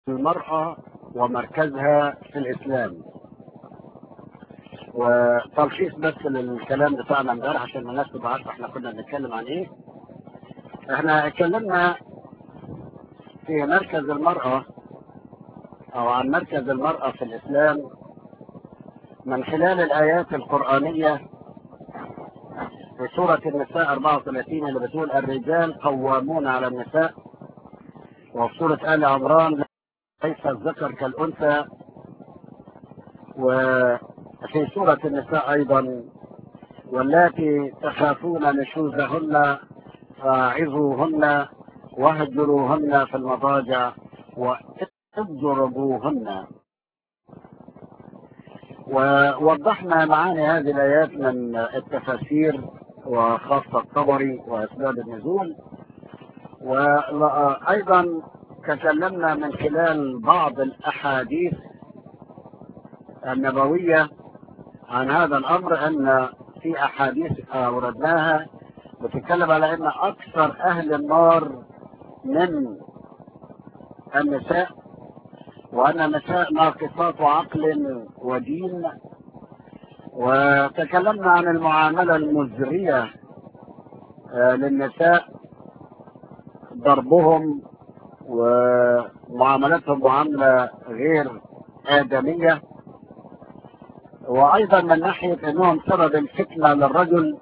المرأة ومركزها في الإسلام وتلخيص بس للكلام بتاعنا امبارح عشان الناس تبقى عارفة احنا كنا بنتكلم عن ايه احنا اتكلمنا في مركز المرأة او عن مركز المرأة في الإسلام من خلال الآيات القرآنية في سورة النساء 34 اللي بتقول الرجال قوامون على النساء وفي سورة آل عمران ليس الذكر كالأنثى وفي سورة النساء أيضا واللاتي تخافون نشوزهن فاعظوهن واهجروهن في المضاجع واضربوهن ووضحنا معاني هذه الآيات من التفاسير وخاصة الطبري وأسباب النزول وأيضا تكلمنا من خلال بعض الأحاديث النبوية عن هذا الأمر أن في أحاديث أوردناها بتتكلم على أن أكثر أهل النار من النساء وأن النساء ناقصات عقل ودين وتكلمنا عن المعاملة المزرية للنساء ضربهم ومعاملتهم معاملة غير آدمية وأيضا من ناحية أنهم سبب الفتنة للرجل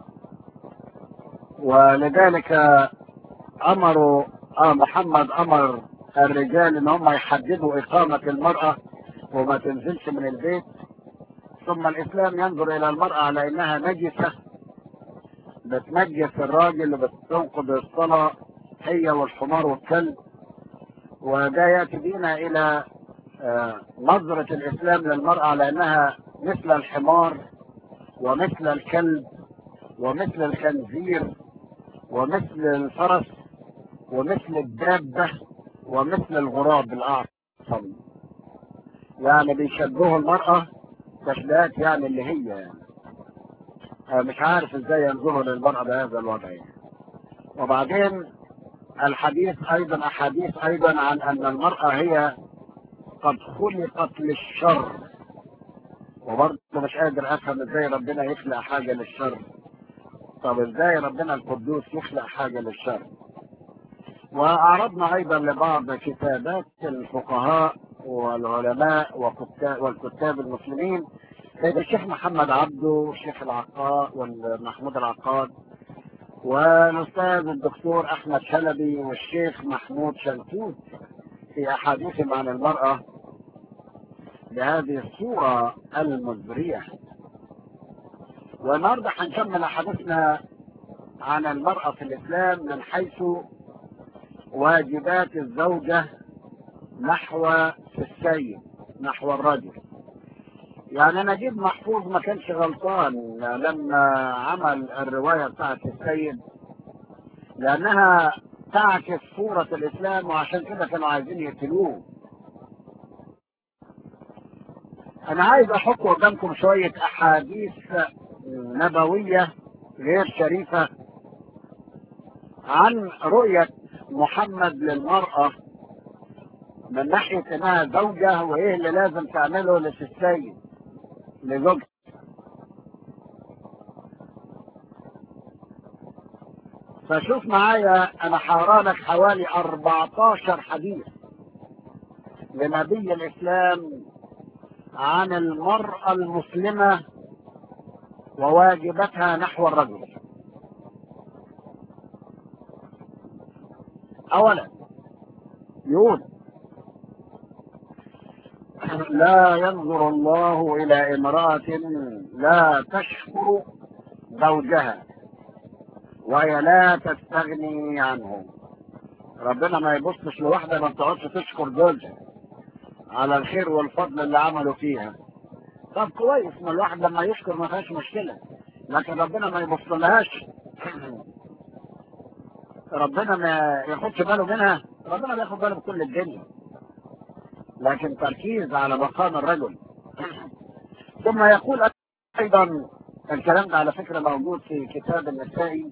ولذلك أمروا آه محمد أمر الرجال ان هم يحددوا اقامة المرأة وما تنزلش من البيت ثم الاسلام ينظر الى المرأة على انها نجسة بتنجس الراجل وبتنقض الصلاة هي والحمار والكلب وده يأتي بينا الى نظرة الاسلام للمرأة على انها مثل الحمار ومثل الكلب ومثل الخنزير ومثل الفرس ومثل الدابة ومثل الغراب الأعصم يعني بيشبهوا المرأة تشبيهات يعني اللي هي يعني مش عارف ازاي ينظروا للمرأة بهذا الوضع يعني. وبعدين الحديث ايضا احاديث ايضا عن ان المرأة هي قد خلقت للشر وبرضه مش قادر افهم ازاي ربنا يخلق حاجة للشر طب ازاي ربنا القدوس يخلق حاجة للشر وأعرضنا أيضا لبعض كتابات الفقهاء والعلماء والكتاب المسلمين الشيخ محمد عبده والشيخ العقاد والمحمود العقاد والأستاذ الدكتور أحمد شلبي والشيخ محمود شلتوت في أحاديثهم عن المرأة بهذه الصورة المزرية والنهارده هنكمل حديثنا عن المرأة في الإسلام من حيث واجبات الزوجة نحو السيد نحو الرجل يعني نجيب محفوظ ما كانش غلطان لما عمل الرواية بتاعت السيد لأنها تعكس صورة الإسلام وعشان كده كانوا عايزين يقتلوه أنا عايز أحط قدامكم شوية أحاديث نبوية غير شريفة عن رؤية محمد للمرأة من ناحية انها زوجة وايه اللي لازم تعمله للسيد لزوجها فشوف معايا انا هقرا لك حوالي 14 حديث لنبي الاسلام عن المرأة المسلمة وواجبتها نحو الرجل اولا يقول لا ينظر الله الى امرأة لا تشكر زوجها وهي لا تستغني عنه ربنا ما يبصش لواحدة ما بتقعدش تشكر زوجها على الخير والفضل اللي عملوا فيها طب كويس ما الواحد لما يشكر ما فيهاش مشكلة لكن ربنا ما يبص لهاش ربنا ما ياخدش باله منها ربنا بياخد باله بكل الدنيا لكن تركيز على مقام الرجل ثم يقول ايضا الكلام ده على فكره موجود في كتاب النسائي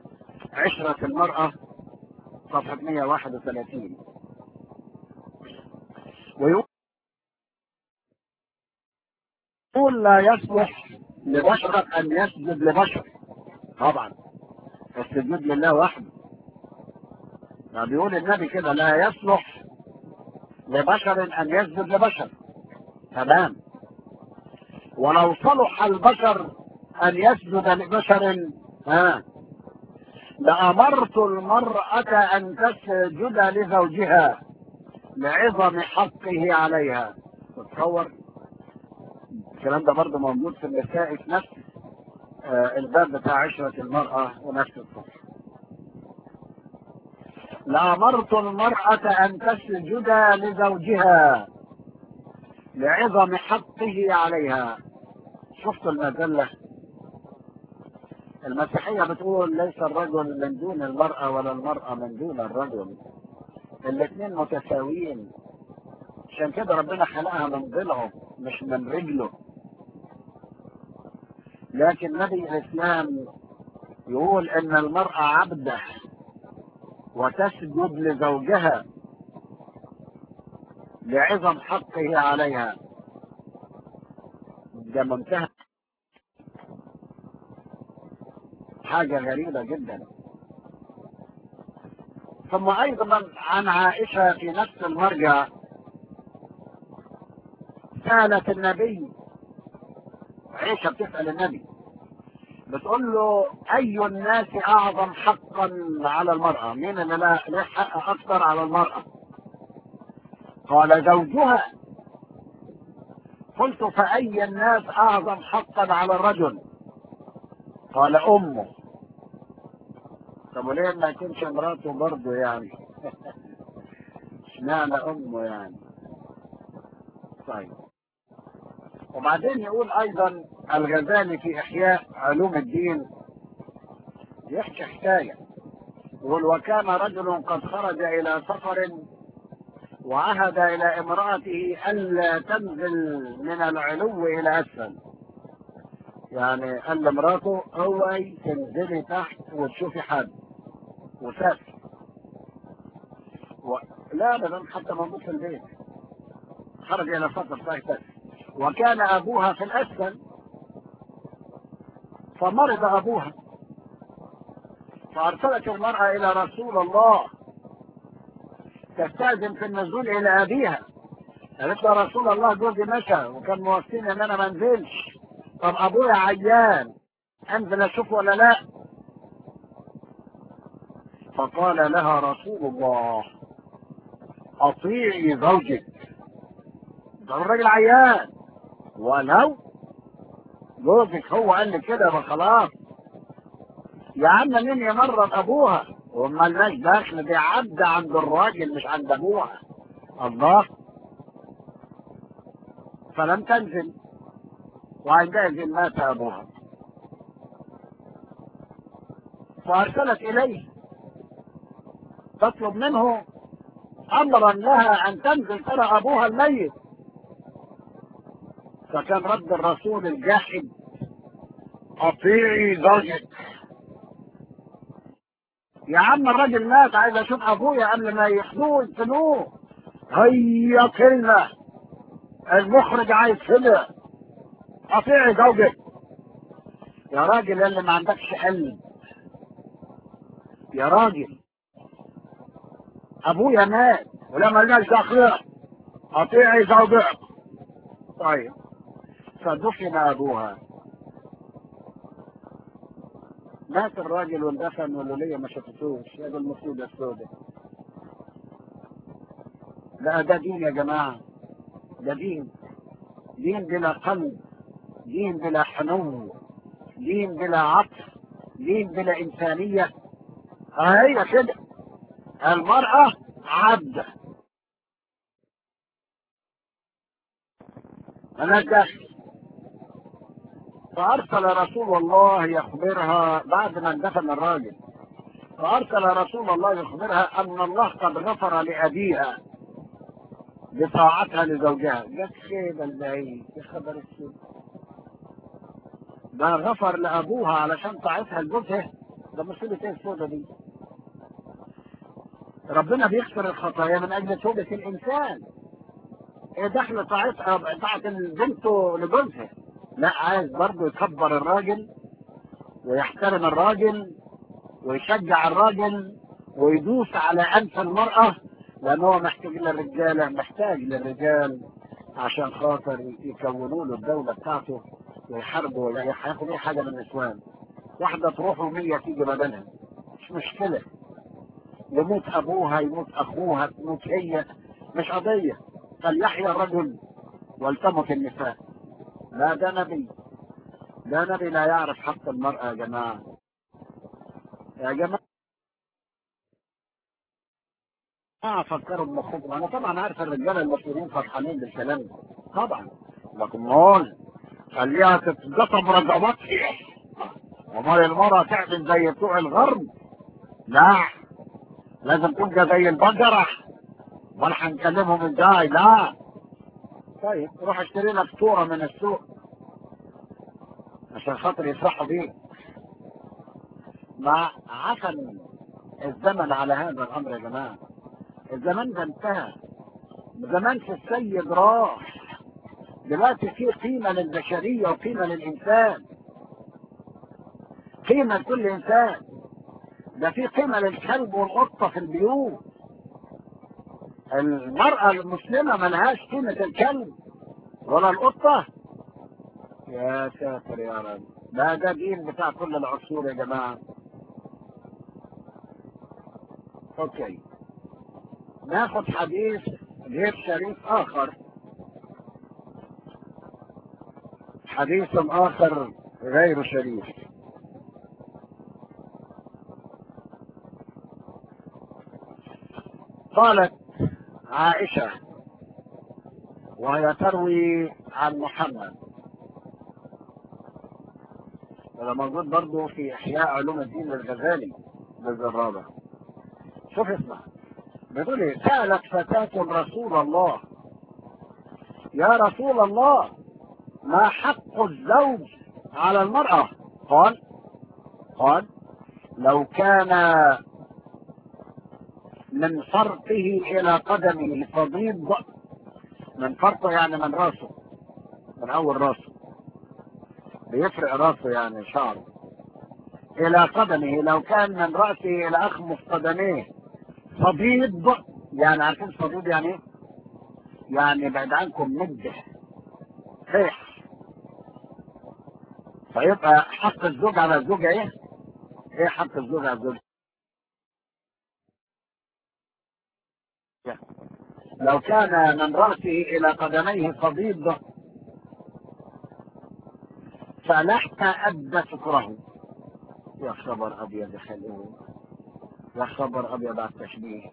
عشرة المرأة صفحة 131 ويقول لا يصلح لبشر ان يسجد لبشر طبعا السجود لله وحده بيقول النبي كده لا يصلح لبشر ان يسجد لبشر تمام ولو صلح البشر ان يسجد لبشر ها لأمرت المرأة أن تسجد لزوجها لعظم حقه عليها تتصور الكلام ده برضه موجود في النساء في نفس آه الباب بتاع عشرة المرأة ونفس الصفر لأمرت المرأة أن تسجد لزوجها لعظم حقه عليها شفت المذلة المسيحية بتقول ليس الرجل من دون المرأة ولا المرأة من دون الرجل الاثنين متساويين عشان كده ربنا خلقها من ضلعه مش من رجله لكن نبي الاسلام يقول ان المرأة عبدة وتسجد لزوجها لعظم حقه عليها ده منتهى حاجة غريبة جدا ثم ايضا عن عائشة في نفس المرجع سألت النبي عائشة بتسأل النبي بتقول له اي الناس اعظم حقا على المرأة مين اللي لا له حق اكثر على المرأة قال زوجها قلت فاي الناس اعظم حقا على الرجل قال امه طب وليه ما يكونش مراته برضه يعني اشمعنى امه يعني طيب وبعدين يقول ايضا الغزالي في احياء علوم الدين يحكي حكايه يقول وكان رجل قد خرج الى سفر وعهد الى امراته الا تنزل من العلو الى اسفل يعني قال لمراته اوعي تنزلي تحت وتشوفي حد وسافر و... لا ابدا حتى موجود في البيت خرج الى سفر تحت وكان ابوها في الاسفل فمرض ابوها فارسلت المراه الى رسول الله تستاذن في النزول الى ابيها قالت له رسول الله جوزي مشى وكان موصيني ان انا ما انزلش طب ابويا عيان انزل اشوفه ولا لا فقال لها رسول الله اطيعي زوجك ده الراجل عيان ولو جوزك هو قال لي كده يبقى خلاص يا عم مين يمرض ابوها وما لناش دخل دي عبد عند الراجل مش عند ابوها الله فلم تنزل وعندئذ مات ابوها فارسلت اليه تطلب منه امرا لها ان تنزل ترى ابوها الميت فكان رد الرسول الجاحد اطيعي زوجك يا عم الراجل مات عايز اشوف ابويا قبل ما ياخدوه يدفنوه هي كلمه المخرج عايز كده اطيعي زوجك يا راجل اللي ما عندكش قلب يا راجل ابويا مات ولا ملناش دخل اطيعي زوجك طيب فدفن ابوها مات الراجل واندفن والولية ما شافتوش يا ده المصيبة السوداء لا ده دين يا جماعة ده دين دين بلا قلب دين بلا حنو دين بلا عطف دين بلا إنسانية هي كده المرأة عبدة أنا داخل فأرسل رسول الله يخبرها بعد ما اندفن الراجل فأرسل رسول الله يخبرها أن الله قد غفر لأبيها بطاعتها لزوجها جت خيبة البعيد يا خبر السوء ده غفر لأبوها علشان طاعتها لجوزها ده مصيبة ايه السودة دي ربنا بيغفر الخطايا من أجل توبة الإنسان ايه دخل طاعتها بتاعت البنت لجوزها لا عايز برضه يكبر الراجل ويحترم الراجل ويشجع الراجل ويدوس على انف المرأة لان هو محتاج للرجالة محتاج للرجال عشان خاطر يكونوا له الدولة بتاعته ويحاربوا ولا هياخد اي حاجة من النسوان واحدة تروح ومية تيجي بدلها مش مشكلة يموت ابوها يموت اخوها تموت هي مش قضية فليحيا الرجل ولتمت النساء لا ده نبي ده نبي لا يعرف حق المرأة يا جماعة يا جماعة اه فكروا بمخهم انا طبعا عارف الرجاله المسؤولين فرحانين بالكلام ده طبعا لكن نقول خليها تتقطم رقبتها امال المرأة تعمل زي بتوع الغرب لا لازم تبقى زي البقرة امال هنكلمهم ازاي لا طيب روح اشتري لك صورة من السوق عشان خاطر يفرحوا بيه مع عفن الزمن على هذا الامر يا جماعه الزمان ده انتهى زمان في السيد راح دلوقتي في قيمة للبشرية وقيمة للإنسان قيمة لكل إنسان ده في قيمة للكلب والقطة في البيوت المرأة المسلمة ملهاش قيمة الكلب ولا القطة يا ساتر يا رب ده ده دين بتاع كل العصور يا جماعة اوكي ناخد حديث غير شريف اخر حديث اخر غير شريف قالت عائشة وهي تروي عن محمد هذا موجود برضه في احياء علوم الدين للغزالي بالزرابة شوف اسمع بتقول ايه سألت فتاة رسول الله يا رسول الله ما حق الزوج على المرأة قال قال لو كان من فرقه الى قدمه صديد من فرقه يعني من راسه من اول راسه بيفرق راسه يعني شعره الى قدمه لو كان من رأسه الى اخمص قدميه صديد يعني عارفين صديد يعني ايه؟ يعني بعد عنكم مده ريح فيبقى حق الزوج على الزوجة ايه؟ ايه حق الزوج على الزوجة؟ لو كان من رأسه إلى قدميه صديد فلحت أدى شكره يا خبر أبيض حلو يا خبر أبيض على التشبيه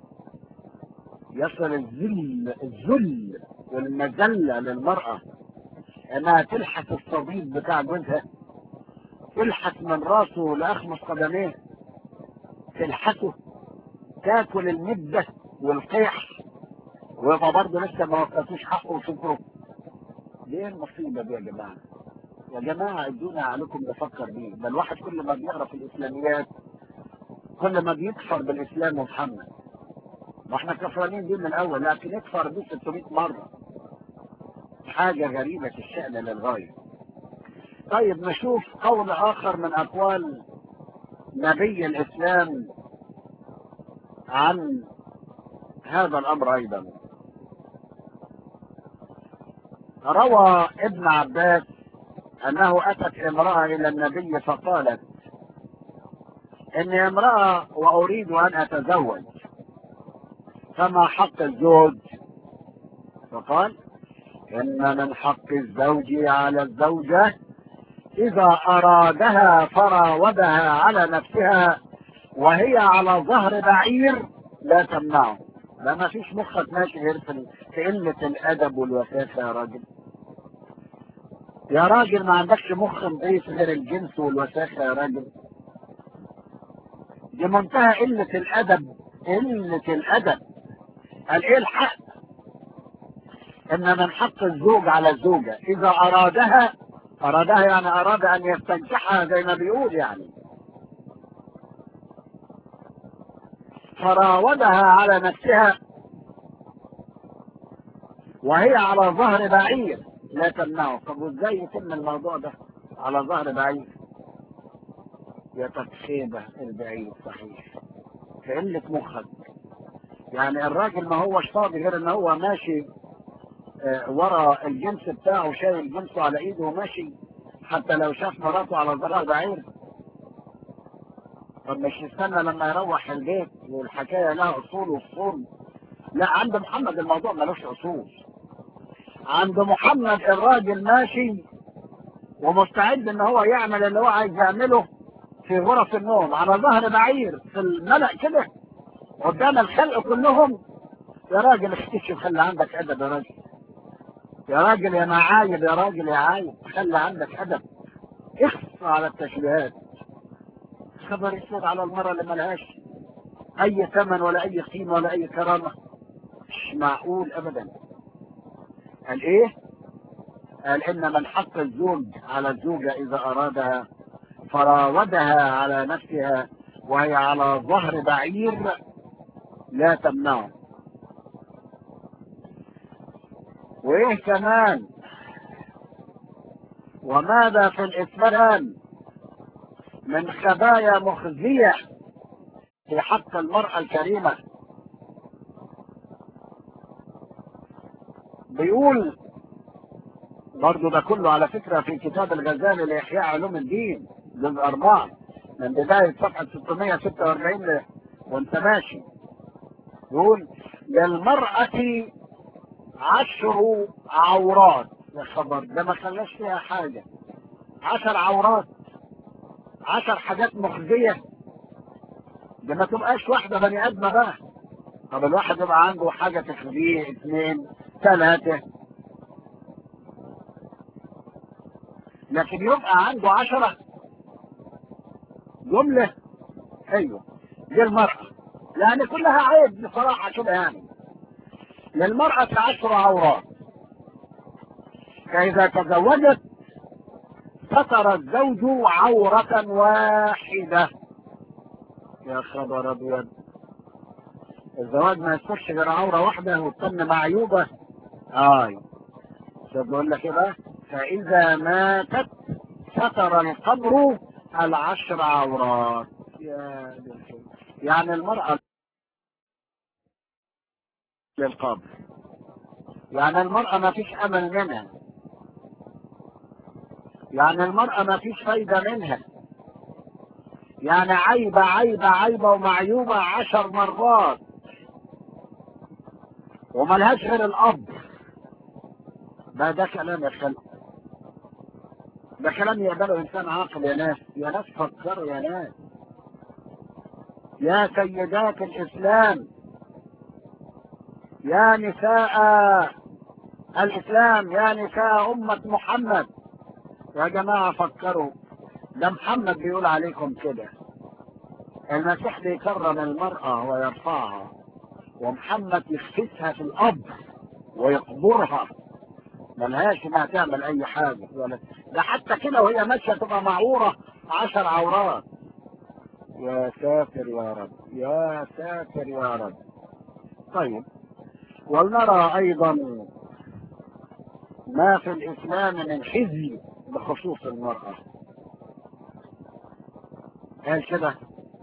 يصل الذل الذل والمذلة للمرأة انها تلحس الصديد بتاع جوزها تلحس من راسه لاخمص قدميه تلحسه تاكل المدة والقيح ويبقى برضه لسه ما وقفتوش حقه وشكره ليه المصيبة دي يا جماعة؟ يا جماعة ادونا عليكم نفكر بيه ده الواحد كل ما بيقرا في الاسلاميات كل ما بيكفر بالاسلام ومحمد واحنا كفرانين بيه من الاول لكن يكفر بيه 600 مرة حاجة غريبة الشأن للغاية طيب نشوف قول آخر من أقوال نبي الإسلام عن هذا الأمر أيضا روى ابن عباس أنه أتت امرأة إلى النبي فقالت إني امرأة وأريد أن أتزوج فما حق الزوج فقال إن من حق الزوج على الزوجة إذا أرادها فراودها على نفسها وهي على ظهر بعير لا تمنعه لا ما فيش مخك ماشي غير في في قلة الأدب والوساسة يا راجل يا راجل ما عندكش مخ نضيف غير الجنس والوساخة يا راجل دي منتهى قلة الأدب قلة الأدب قال إيه الحق ان من حق الزوج على الزوجة اذا ارادها ارادها يعني اراد ان يستنكحها زي ما بيقول يعني فراودها على نفسها وهي على ظهر بعير لا تمنعه طب وازاي يتم الموضوع ده على ظهر بعير يا تخيبة البعيد صحيح في قلة مخك يعني الراجل ما هوش فاضي غير ان هو ماشي آه، ورا الجنس بتاعه شايل جنسه على ايده وماشي حتى لو شاف مراته على ظهر بعير طب مش يستنى لما يروح البيت والحكايه لها اصول وفصول لا عند محمد الموضوع ملوش اصول عند محمد الراجل ماشي ومستعد ان هو يعمل اللي هو عايز يعمله في غرف النوم على ظهر بعير في الملأ كده قدام الخلق كلهم يا راجل اختشي خلي عندك ادب يا راجل يا راجل يا معايب يا راجل يا عايب خلي عندك ادب اخف على التشبيهات خبر اسود على المرة اللي ملهاش اي ثمن ولا اي قيمة ولا اي كرامة مش معقول ابدا قال ايه قال ان من حق الزوج على الزوجة اذا ارادها فراودها على نفسها وهي على ظهر بعير لا تمنعه وايه كمان وماذا في الاسلام من خبايا مخزية في حق المرأة الكريمة بيقول برضو ده كله على فكرة في كتاب الغزالي لإحياء علوم الدين جزء أربعة من بداية صفحة 646 ل- وانت ماشي يقول للمرأة عشر عورات يا خبر ده ما خلاش فيها حاجة عشر عورات عشر حاجات مخزية ده ما تبقاش واحدة بني آدمة بقى طب الواحد يبقى عنده حاجة تخزيه اثنين ثلاثة لكن يبقى عنده عشرة جملة ايوه دي المرأة يعني كلها عيب بصراحة كده يعني للمرأة عشر عورات فإذا تزوجت ستر الزوج عورة واحدة يا خبر أبيض الزواج ما يسترش غير عورة واحدة والتن معيوبة آي شوف بقول لك إيه بقى فإذا ماتت ستر القبر العشر عورات يا دي الخير. يعني المرأة للقبر يعني المرأة ما فيش أمل منها يعني المرأة ما فيش فايدة منها يعني عيبة عيبة عيبة ومعيوبة عشر مرات وملهاش غير الأب ده ده كلام يا خلق ده كلام يقبله إنسان عاقل يا ناس يا ناس فكروا يا ناس يا سيدات الإسلام يا نساء الإسلام يا نساء أمة محمد يا جماعة فكروا ده محمد بيقول عليكم كده المسيح بيكرم المرأة ويرفعها ومحمد يخفسها في الأرض ويقبرها ملهاش انها تعمل اي حاجة ولا ده حتى كده وهي ماشية تبقى معورة عشر عورات يا ساتر يا رب يا ساتر يا رب طيب ولنرى ايضا ما في الاسلام من خزي بخصوص المرأة قال كده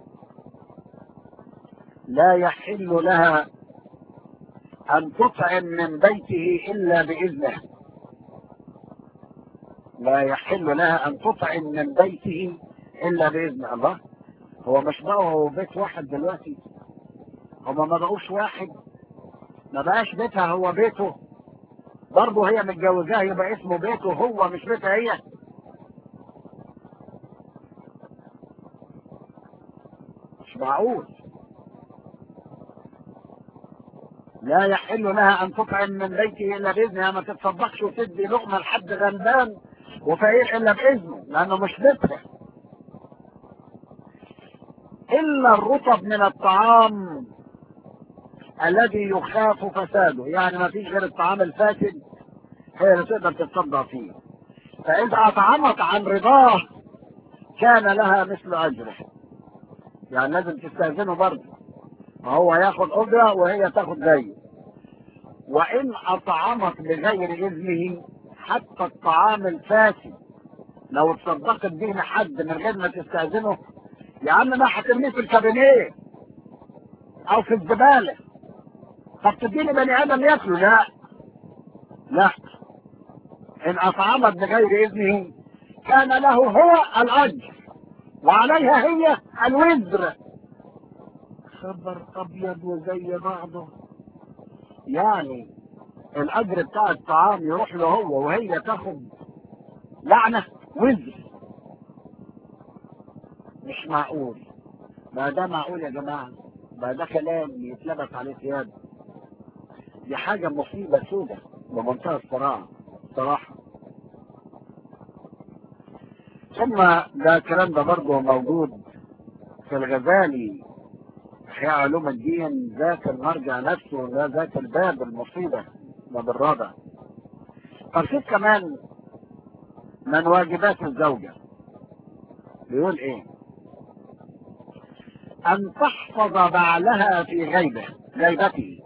لا يحل لها أن تطعم من بيته إلا بإذنه لا يحل لها أن تطعم من بيته إلا بإذن الله هو مش بقوا بيت واحد دلوقتي هما ما بقوش واحد ما بقاش بيتها هو بيته برضه هي متجوزاه يبقى اسمه بيته هو مش بيتها هي مش معقول لا يحل لها ان تطعم من بيته الا باذنها ما تتصدقش وتدي لقمه لحد غلبان وفقير الا باذنه لانه مش بيتها الا الرطب من الطعام الذي يخاف فساده يعني ما فيش غير الطعام الفاسد هي اللي تقدر تتصدق فيه فاذا اطعمت عن رضاه كان لها مثل اجره يعني لازم تستاذنه برضه فهو ياخد اجره وهي تاخد زيه وإن أطعمك بغير إذنه حتى الطعام الفاسد لو تصدقت به لحد من غير ما تستأذنه يا عم ما هترميه في الكابينيه أو في الزبالة طب تديني بني آدم ياكله لا لا إن أطعمت بغير إذنه كان له هو الأجر وعليها هي الوزر خبر أبيض وزي بعضه يعني الأجر بتاع الطعام يروح له هو وهي تاخد لعنة وزر مش معقول ما ده معقول يا جماعة ما ده كلام يتلبس عليه ثياب دي حاجة مصيبة سودة بمنتهى الصراحة صراحة ثم ده الكلام ده برضه موجود في الغزالي في علوم الدين ذات المرجع نفسه ده ذات الباب المصيبة ده بالرابع طب شوف كمان من واجبات الزوجة بيقول ايه ان تحفظ بعلها في غيبه غيبته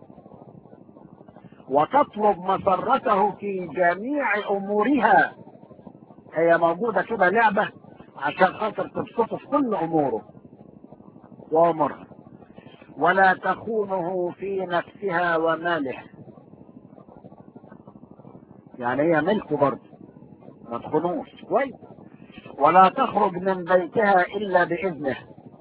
وتطلب مسرته في جميع امورها هي موجودة كده لعبة عشان خاطر تبسطه في كل اموره وامرها ولا تخونه في نفسها وماله يعني هي ملكه برضه ما تخونوش كويس ولا تخرج من بيتها الا باذنه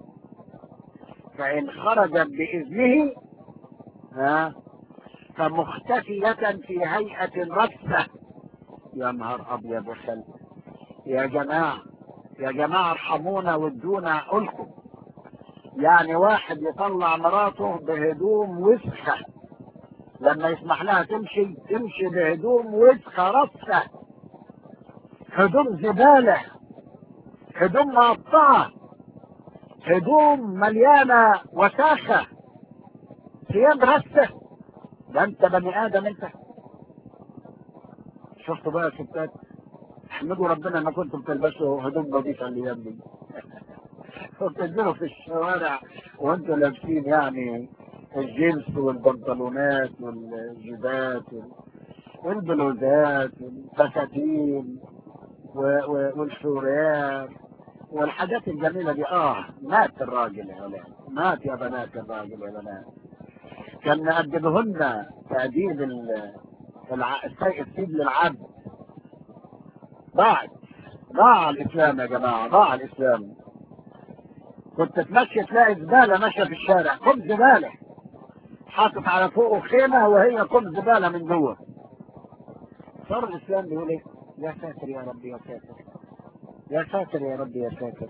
فان خرجت باذنه ها فمختفية في هيئة رثة يا نهار ابيض وخل يا جماعة يا جماعة ارحمونا وادونا عقولكم يعني واحد يطلع مراته بهدوم وسخة لما يسمح لها تمشي تمشي بهدوم وسخة رثة هدوم زبالة هدوم مقطعة هدوم مليانة وساخة ثياب رثة ده انت بني ادم انت شفتوا بقى يا ستات احمدوا ربنا ما كنتم تلبسوا هدوم نظيفة الايام دي وبتنزلوا في الشوارع وانتوا لابسين يعني الجنس والبنطلونات والجيبات والبلوزات والفساتين والشوريات والحاجات الجميلة دي اه مات الراجل يا ولاد مات يا بنات الراجل يا بنات كان نقدمهن تأديب الع... السيد للعبد ضاعت ضاع الإسلام يا جماعة ضاع الإسلام كنت تمشي تلاقي زبالة ماشية في الشارع كم زبالة حاطط على فوقه خيمة وهي كم زبالة من جوه صار الإسلام بيقول إيه يا ساتر يا ربي يا ساتر يا ساتر يا ربي يا ساتر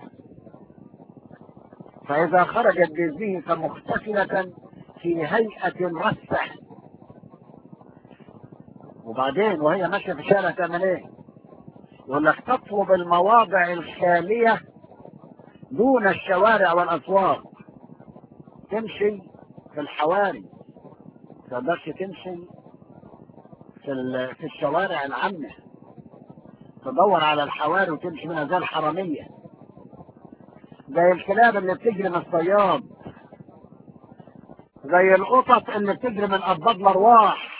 فإذا خرجت بإذنه فمختفية في هيئة رثة وبعدين وهي ماشية في الشارع تعمل ايه؟ يقول لك تطلب المواضع الخالية دون الشوارع والأسواق تمشي في الحواري تقدرش تمشي في في الشوارع العامة تدور على الحواري وتمشي منها زي الحرامية زي الكلاب اللي بتجري من الصياد زي القطط اللي بتجري من أضداد الأرواح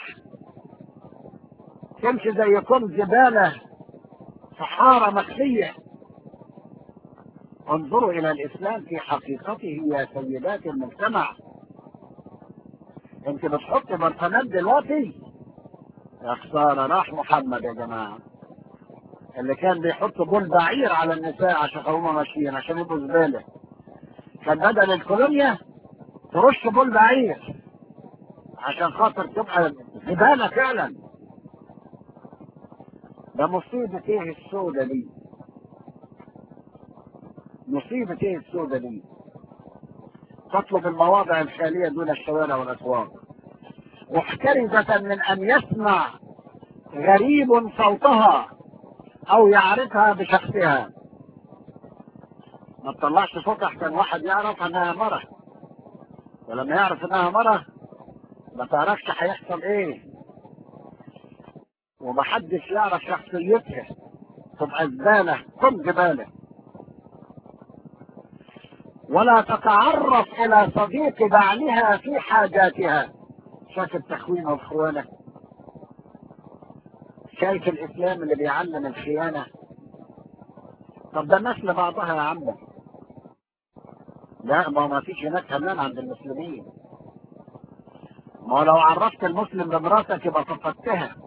تمشي زي كل زبالة صحارى مخفية انظروا إلى الإسلام في حقيقته يا سيدات المجتمع انت بتحط برطمات دلوقتي يا خسارة راح محمد يا جماعة اللي كان بيحط بول بعير على النساء عشان هم ماشيين عشان يبقوا زبالة كان بدل الكولونيا ترش بول بعير عشان خاطر تبقى زبالة فعلا ده مصيبة ايه السودة دي مصيبة ايه السودة دي تطلب المواضع الخالية دون الشوارع والاسواق محترزة من ان يسمع غريب صوتها او يعرفها بشخصها ما تطلعش صوت احسن واحد يعرف انها مرة ولما يعرف انها مرة ما تعرفش هيحصل ايه ومحدش يعرف شخصيتها تبقى زبالة كم زبالة ولا تتعرف الى صديق بعلها في حاجاتها شايف التخوين والخوانة شايف الإسلام اللي بيعلم الخيانة طب ده الناس لبعضها يا عم لا ما ما فيش هناك كمان عند المسلمين ما لو عرفت المسلم بمراتك يبقى فقدتها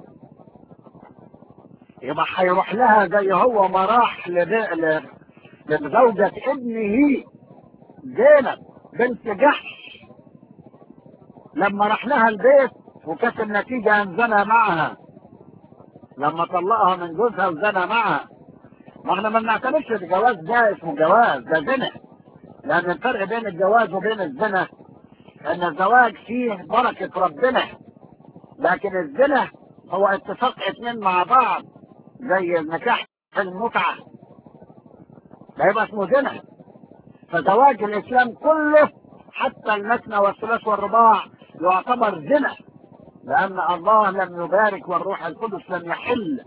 يبقى هيروح لها زي هو ما راح لب- لزوجة ابنه زينب بنت جحش لما راح لها البيت وكانت النتيجة ان زنى معها لما طلقها من جوزها وزنى معها ما احنا ما بنعتبرش الجواز ده اسمه جواز ده زنا لان الفرق بين الجواز وبين الزنا ان الزواج فيه بركة ربنا لكن الزنا هو اتفاق اتنين مع بعض زي النكاح في المتعة ده يبقى اسمه زنا فزواج الاسلام كله حتى المثنى والثلاث والرباع يعتبر زنا لان الله لم يبارك والروح القدس لم يحل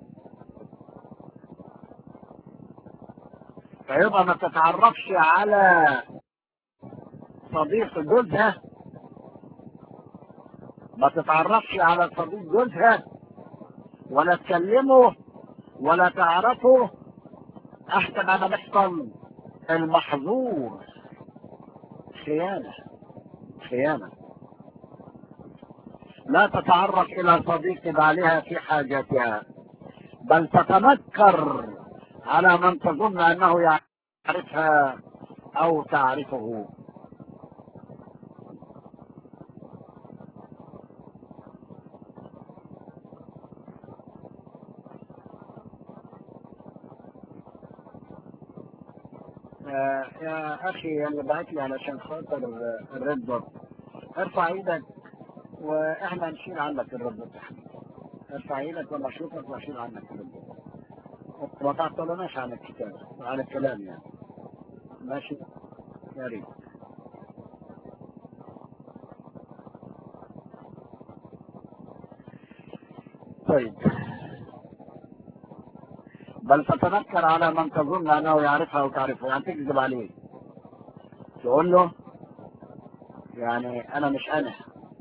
فيبقى ما تتعرفش على صديق جوزها ما تتعرفش على صديق جوزها ولا تكلمه ولا تعرفه احسن انا بيحصل المحظور خيانة خيانة لا تتعرف الى صديق بعلها في حاجاتها بل تتنكر على من تظن انه يعرفها او تعرفه آه، يا اخي اللي بعت لي علشان خاطر الريد دوت ارفع ايدك واحنا نشيل عنك الريد دوت ارفع ايدك وانا اشوفك واشيل عنك الريد دوت وما تعطلناش عن الكتاب عن الكلام يعني ماشي يا ريت طيب بل تتنكر على من تظن انه يعرفها او تعرفه يعني تكذب عليه تقول له يعني انا مش انا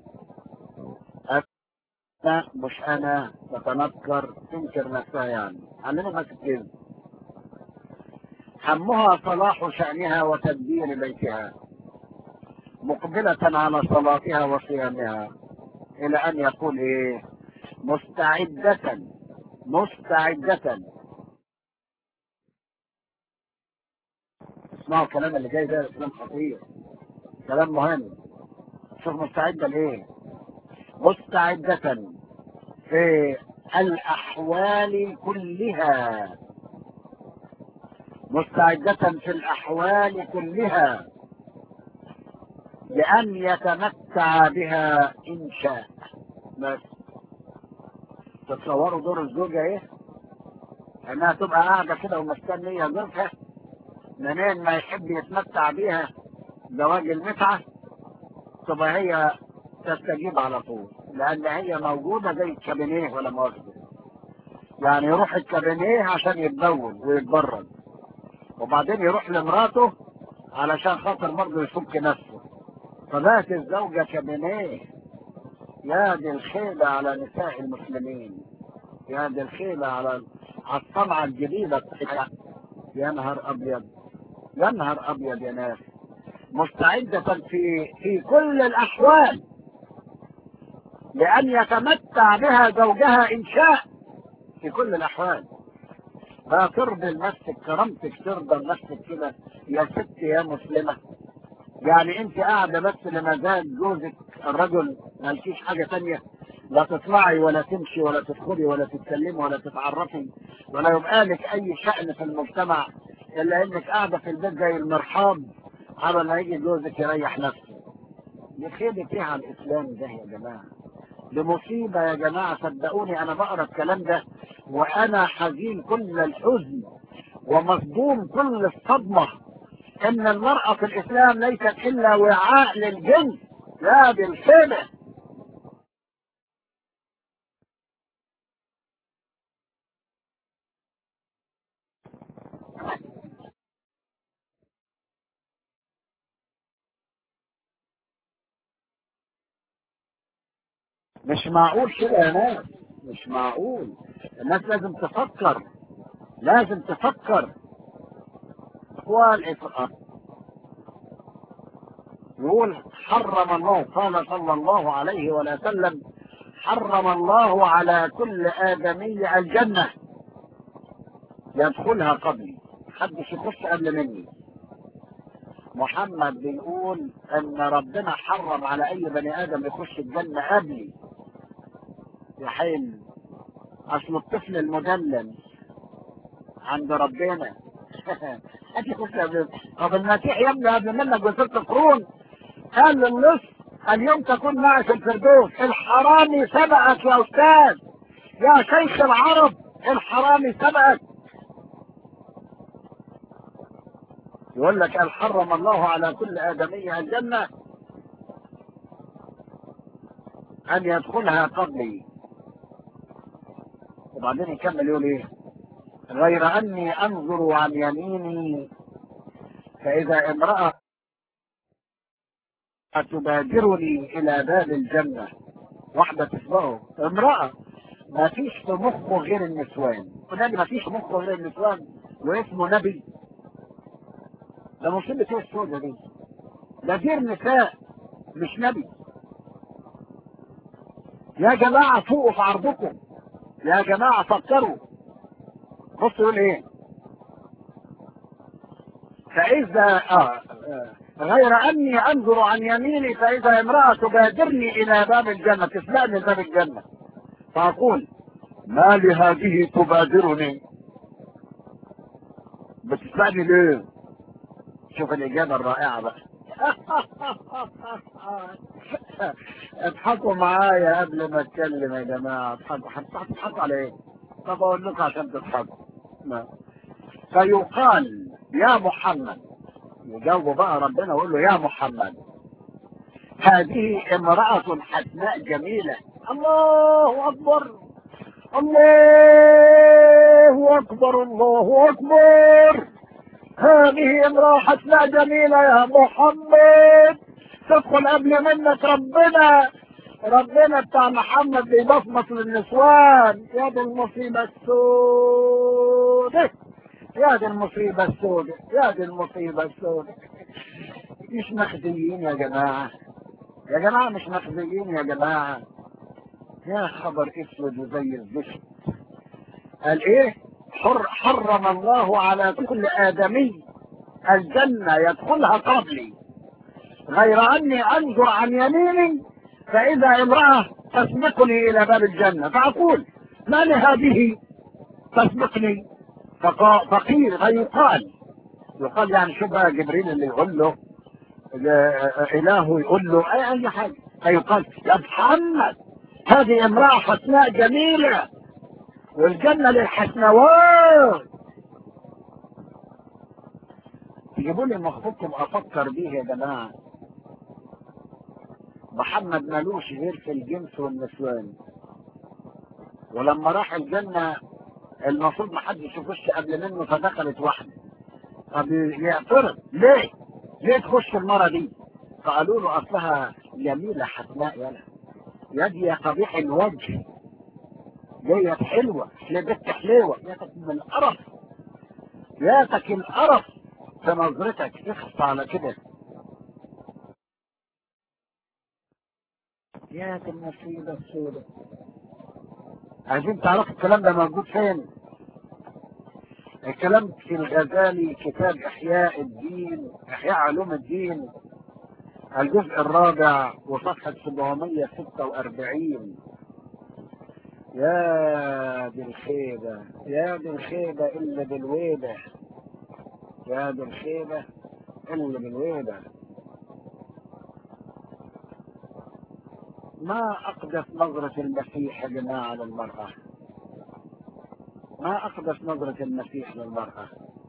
انا مش انا تتنكر تنكر نفسها يعني علمنا ما تكذب همها صلاح شأنها وتدبير بيتها مقبلة على صلاتها وصيامها إلى أن يقول إيه مستعدة مستعدة اسمعوا الكلام اللي جاي ده كلام خطير كلام مهم شوف مستعدة لإيه مستعدة في الأحوال كلها مستعدة في الأحوال كلها لأن يتمتع بها إن شاء بس تتصوروا دور الزوجة إيه؟ إنها تبقى قاعدة كده ومستنية زوجها منين ما يحب يتمتع بيها زواج المتعة تبقى هي تستجيب على طول لأن هي موجودة زي الكابينيه ولا مؤاخذة يعني يروح الكابينيه عشان يتبول ويتبرد وبعدين يروح لمراته علشان خاطر برضه يفك نفسه فبقت الزوجة كابينيه يا دي الخيبة على نساء المسلمين يا دي الخيبة على على الطبعة الجديدة يا نهار أبيض يا نهار أبيض يا ناس مستعدة في في كل الأحوال لأن يتمتع بها زوجها إن شاء في كل الأحوال لا ترضي لنفسك كرامتك ترضى لنفسك كده يا ست يا مسلمة يعني انت قاعدة بس لمزاج جوزك الرجل مالكيش حاجة تانية لا تطلعي ولا تمشي ولا تدخلي ولا تتكلمي ولا تتعرفي ولا يبقى لك اي شأن في المجتمع الا انك قاعدة في البيت زي المرحاض على ما يجي جوزك يريح نفسه دي خيبة ايه على الاسلام ده يا جماعة دي مصيبة يا جماعة صدقوني انا بقرا الكلام ده وانا حزين كل الحزن ومصدوم كل الصدمة ان المرأة في الاسلام ليست الا وعاء للجنس لا بالخيبة مش معقول كده يا ناس مش معقول الناس لازم تفكر لازم تفكر والإفقار يقول حرم الله قال صلى الله عليه وسلم حرم الله على كل آدمي الجنة يدخلها قبلي محدش يخش قبل مني محمد بيقول ان ربنا حرم على اي بني ادم يخش الجنة قبلي يا حين اصل الطفل المدلل عند ربنا هاتي يخش قبل طب المسيح يبني قبل منك بست قرون قال للنص اليوم تكون معي في الفردوس الحرامي سبقك يا استاذ يا شيخ العرب الحرامي سبقك يقول لك قال حرم الله على كل آدمية الجنة أن يدخلها قبلي وبعدين يكمل يقول إيه غير أني أنظر عن يميني فإذا امرأة تبادرني إلى باب الجنة واحدة تسبقه امرأة ما فيش في مخه غير النسوان ونبي ما فيش في مخه غير النسوان واسمه نبي ده مصيبة ايه السودة دي ده غير نساء مش نبي يا جماعة فوقوا في عرضكم يا جماعة فكروا بصوا يقول ايه فإذا آه آه غير أني أنظر عن يميني فإذا امرأة تبادرني إلى باب الجنة تسبقني لباب الجنة فأقول ما لهذه تبادرني بتسبقني ليه شوف الإجابة الرائعة بقى اضحكوا معايا قبل ما اتكلم يا جماعة اضحكوا هتضحكوا على ايه؟ طب اقول لكم عشان تضحكوا ما. فيقال يا محمد يجاوبوا بقى ربنا ويقول له يا محمد هذه امرأة حسناء جميلة الله أكبر الله أكبر الله أكبر هذه امرأة حسناء جميلة يا محمد تدخل قبل منك ربنا ربنا بتاع محمد بيبصمص للنسوان يا دي المصيبة السوداء يا دي المصيبة السوداء يا دي المصيبة السوداء مش مخزيين يا جماعة يا جماعة مش مخزيين يا جماعة يا خبر اسود وزي الزفت قال ايه حر حرم الله على كل آدمي الجنة يدخلها قبلي غير أني أنظر عن يميني فإذا امرأة تسبقني إلى باب الجنة فأقول ما لهذه تسبقني فقيل فيقال يقال يعني شو بقى جبريل اللي يقول له إله يقول له أي أي حاجة فيقال يا محمد هذه امرأة حسناء جميلة والجنة للحسنوات تجيبوا لي مخطوطكم افكر بيه يا جماعة محمد مالوش غير في الجنس والنسوان ولما راح الجنة المفروض ما حدش يخش قبل منه فدخلت واحدة طب يعترض ليه؟ ليه تخش المرة دي؟ فقالوا له اصلها جميلة حسناء يلا يدي قبيح الوجه ديت حلوة يا بنت حلوة ياتك من القرف ياتك القرف في نظرتك اخص على كده يا دي المصيبة السوداء عايزين تعرفوا الكلام ده موجود فين؟ الكلام في الغزالي كتاب إحياء الدين إحياء علوم الدين الجزء الرابع وصفحة 746 يا دي الخيبة يا دي الخيبة إلا بالويبة يا دي الخيبة إلا بالويبة ما أقدس نظرة المسيح يا جماعة للمرأة ما أقدس نظرة المسيح للمرأة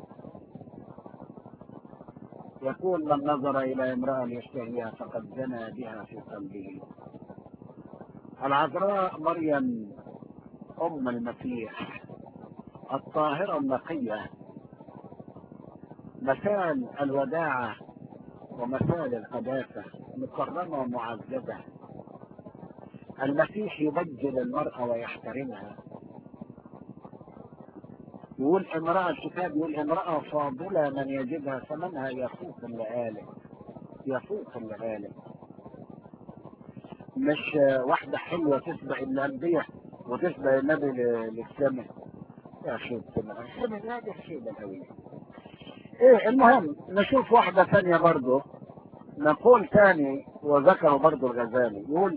يقول من نظر إلى امرأة يشتهيها فقد زنى بها في قلبه العذراء مريم أم المسيح الطاهرة النقية مثال الوداعة ومثال القداسة مكرمة ومعززة المسيح يبجل المرأة ويحترمها يقول امرأة الكتاب يقول امرأة فاضلة من يجدها ثمنها يفوق اللآلئ يفوق اللآلئ مش واحدة حلوة تسبق الأنبياء وتسبق النبي للسماء يا أخي السماء لا دي خيبة قوي ايه المهم نشوف واحدة ثانية برضه نقول ثاني وذكره برضه الغزالي يقول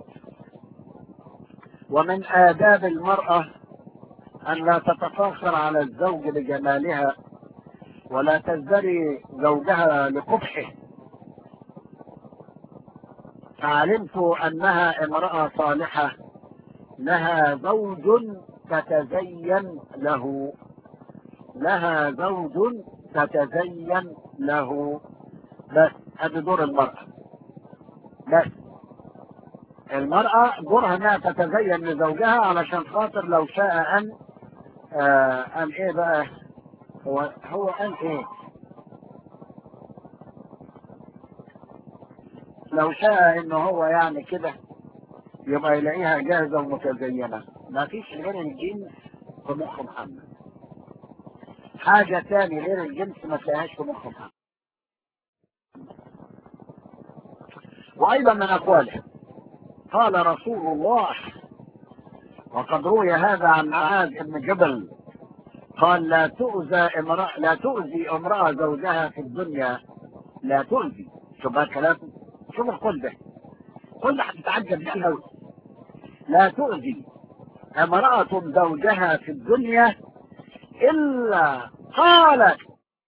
ومن آداب المرأة أن لا تتفاخر على الزوج بجمالها ولا تزدري زوجها لقبحه فعلمت أنها امرأة صالحة لها زوج تتزين له لها زوج تتزين له بس هذا دور المرأة بس المرأة دورها انها تتزين لزوجها علشان خاطر لو شاء ان آه ان ايه بقى هو هو ان ايه لو شاء انه هو يعني كده يبقى يلاقيها جاهزة ومتزينة ما فيش غير الجنس في مخ محمد حاجة تاني غير الجنس ما تلاقيهاش في مخ محمد وأيضا من أقواله قال رسول الله وقد روي هذا عن معاذ بن جبل قال لا تؤذى امرأة لا تؤذي امرأة زوجها في الدنيا لا تؤذي شوف بقى كلام شوف القول ده قل ده هتتعجب بيه قوي لا تؤذي امرأة زوجها في الدنيا إلا قالت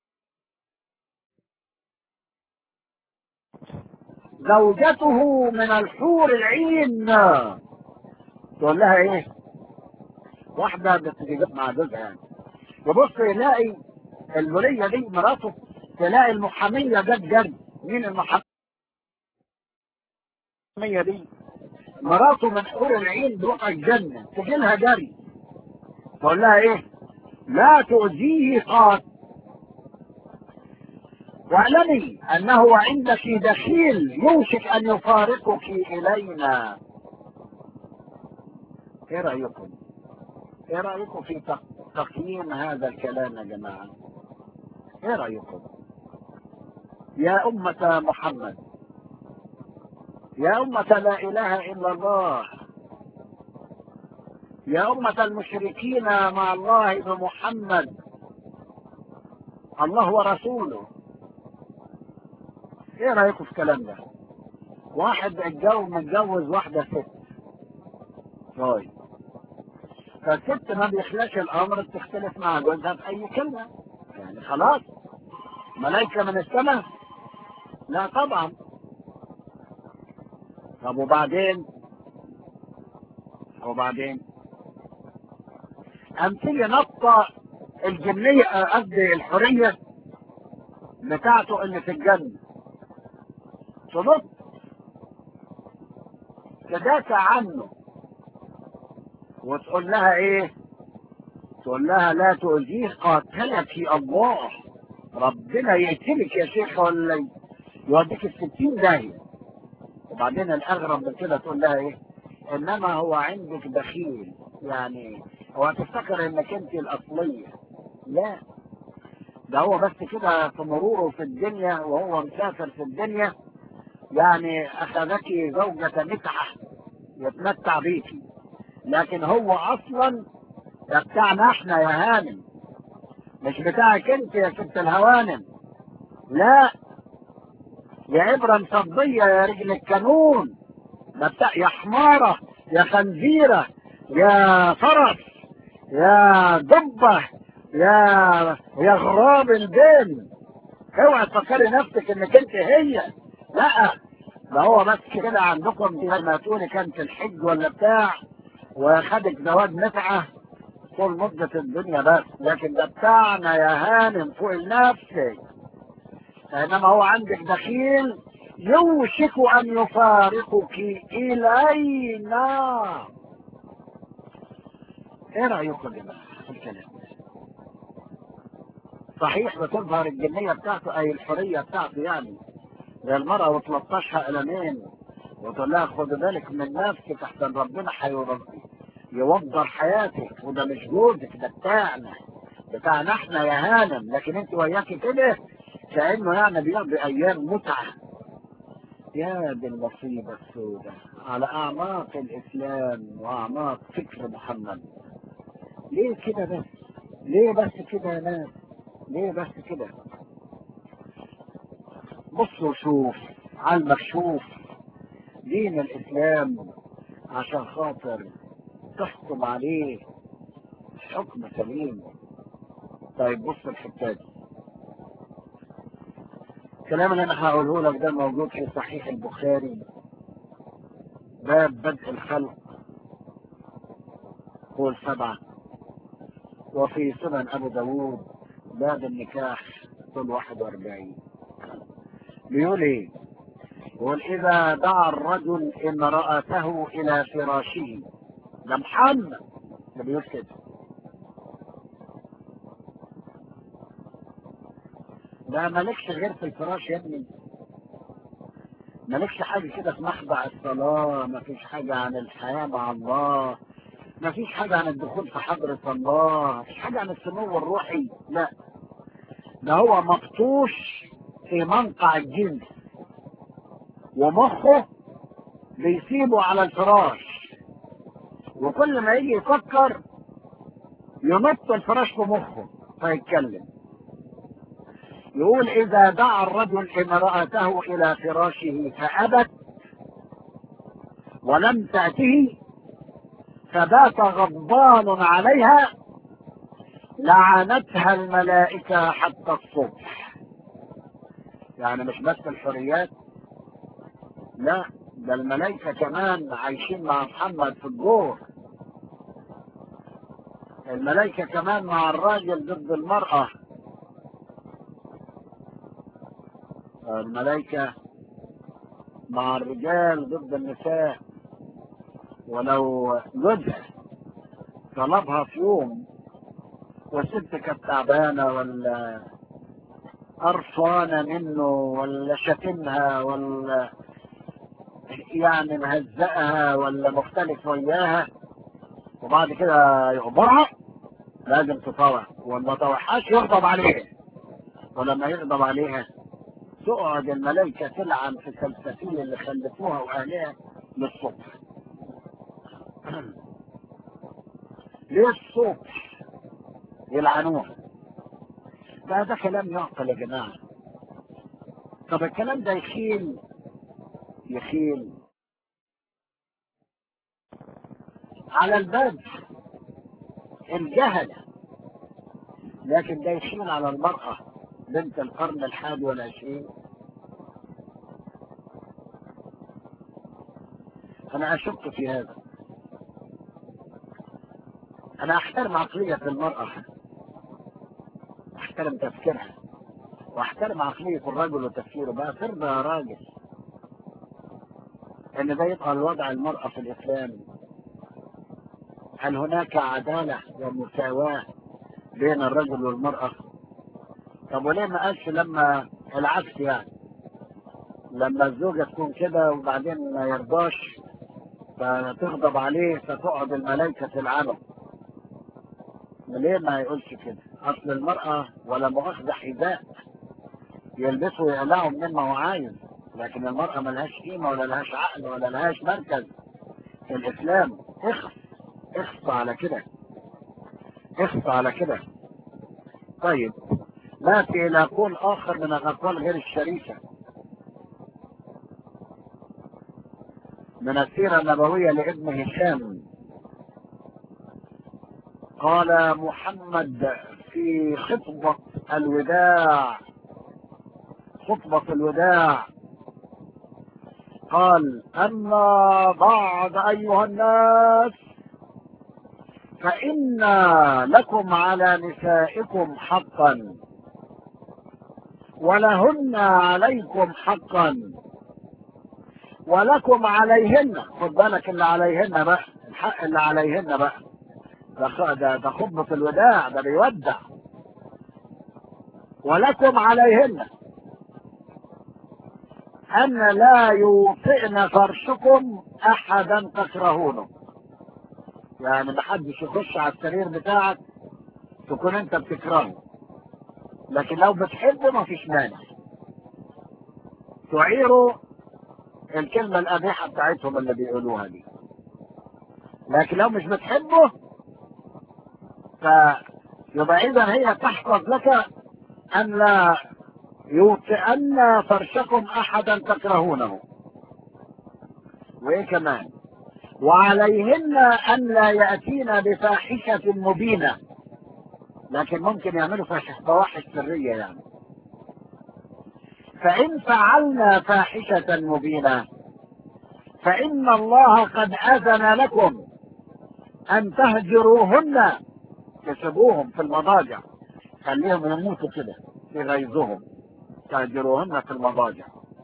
زوجته من الحور العين تقول لها ايه واحدة بتجيب مع جوزها يعني يبص يلاقي الولية دي مراته تلاقي المحامية جت جري مين المحامية دي مراته من حور العين بروح الجنة تجي لها جري تقول لها ايه لا تؤذيه قط واعلمي انه عندك دخيل يوشك ان يفارقك الينا ايه رايكم ايه رايكم في تقييم هذا الكلام يا جماعه ايه رايكم يا امه محمد يا امه لا اله الا الله يا امه المشركين مع الله بمحمد الله ورسوله ايه رايكم في الكلام ده واحد اتجوز متجوز واحده ست طيب فالست ما بيخلاش الامر بتختلف مع جوزها في اي كلمه يعني خلاص ملائكه من السماء لا طبعا طب وبعدين وبعدين امثله نطه الجنيه قصدي الحريه بتاعته اللي في الجنه تنط تدافع عنه وتقول لها ايه تقول لها لا تؤذيه قاتلك الله ربنا يقتلك يا شيخ ولا يوديك الستين داهية وبعدين الاغرب من كده تقول لها ايه انما هو عندك دخيل يعني هو هتفتكر انك انت الاصلية لا ده هو بس كده في مروره في الدنيا وهو مسافر في الدنيا يعني اخذك زوجة متعة يتمتع بيكي لكن هو اصلا ده بتاعنا احنا يا هانم مش بتاعك انت يا ست الهوانم لا يا ابرة مصدية يا رجل الكانون ده بتاع يا حمارة يا خنزيرة يا فرس يا دبة يا يا غراب البين اوعى تفكري نفسك انك انت هي لا ده هو بس كده عندكم لما تقولي كانت الحج ولا بتاع وخدك زواج متعة طول مدة الدنيا بس لكن ده بتاعنا يا هانم فوق النفس انما هو عندك دخيل يوشك ان يفارقك الينا ايه رايكم يا جماعه في الكلام صحيح بتظهر الجنيه بتاعته اي الحريه بتاعته يعني زي المرأة وتلطشها قلمين وتقول لها خد بالك من نفسك احسن ربنا هيوض- يوضر حياتك وده مش جوزك ده بتاعنا بتاعنا احنا يا هانم لكن انت وياكي كده كانه يعني بيقضي ايام متعه يا دي المصيبه السوداء على اعماق الاسلام واعماق فكر محمد ليه كده بس ليه بس كده يا ناس ليه بس كده بص وشوف على المكشوف دين الاسلام عشان خاطر تحكم عليه حكم سليم طيب بص الحته دي الكلام اللي انا هقوله لك ده موجود في صحيح البخاري باب بدء الخلق قول سبعة وفي سنن ابو داوود باب النكاح قول 41 بيقول ايه يقول اذا دعا الرجل امرأته الى فراشه ده محمد ده بيقول كده ده مالكش غير في الفراش يا ابني مالكش حاجة كده في محضع الصلاة مفيش حاجة عن الحياة مع الله مفيش حاجة عن الدخول في حضرة الله مفيش حاجة عن السمو الروحي لا ده هو مبطوش في منقع الجنس ومخه بيسيبه على الفراش وكل ما يجي يفكر ينط الفراش في مخه فيتكلم يقول إذا دعا الرجل امرأته إلى فراشه فأبت ولم تأته فبات غضبان عليها لعنتها الملائكة حتى الصبح يعني مش بس الحريات لا ده الملائكة كمان عايشين مع محمد في الدور الملائكة كمان مع الراجل ضد المرأة الملائكة مع الرجال ضد النساء ولو جوزها طلبها في يوم والست كانت تعبانة ولا قرفانة منه ولا شتمها ولا يعني مهزقها ولا مختلف وياها وبعد كده يغبرها لازم تطوع وما طوعهاش يغضب عليها ولما يغضب عليها تقعد الملائكة تلعن في السلسفيل اللي خلفوها وأهلها للصبح ليه الصبح يلعنوها ده ده كلام يعقل يا جماعة طب الكلام ده يخيل يخيل على الباب الجهلة لكن ده يخيل على المرأة بنت القرن الحادي والعشرين أنا أشك في هذا أنا أحترم عقلية المرأة أحترم تفكيرها وأحترم عقلية الرجل وتفكيره بقى ترضى يا راجل إن ده يبقى الوضع المرأة في الإسلام هل هناك عدالة ومساواة بين الرجل والمرأة؟ طب وليه ما قالش لما العكس يعني لما الزوجة تكون كده وبعدين ما يرضاش فتغضب عليه فتقعد الملائكة تلعنه ليه ما يقولش كده اصل المرأة ولا مؤاخذة حذاء يلبسه ويقلعه منين ما هو عايز لكن المرأة ملهاش قيمة ولا لهاش عقل ولا لهاش مركز في الإسلام اخف اخف على كده اخف على كده طيب ناتي إلى قول آخر من الأقوال غير الشريفة من السيرة النبوية لابن هشام قال محمد في خطبة الوداع خطبة الوداع قال أما بعد أيها الناس فإن لكم على نسائكم حقا ولهن عليكم حقا ولكم عليهن خد بالك اللي عليهن بقى الحق اللي عليهن بقى ده ده, ده خطبة الوداع ده بيودع ولكم عليهن أن لا يوطئن فرشكم أحدا تكرهونه يعني محدش يخش على السرير بتاعك تكون انت بتكرهه لكن لو بتحبه ما فيش مانع تعيروا الكلمة القبيحة بتاعتهم اللي بيقولوها دي لكن لو مش بتحبه فيبقى إذا هي تحفظ لك أن لا يوطئن فرشكم أحدا تكرهونه وإيه كمان وعليهن أن لا يأتين بفاحشة مبينة لكن ممكن يعملوا فاحش- فواحش سرية يعني فإن فعلنا فاحشة مبينة فإن الله قد أذن لكم أن تهجروهن تسيبوهم في المضاجع خليهم يموتوا كده في غيظهم تهجروهن في المضاجع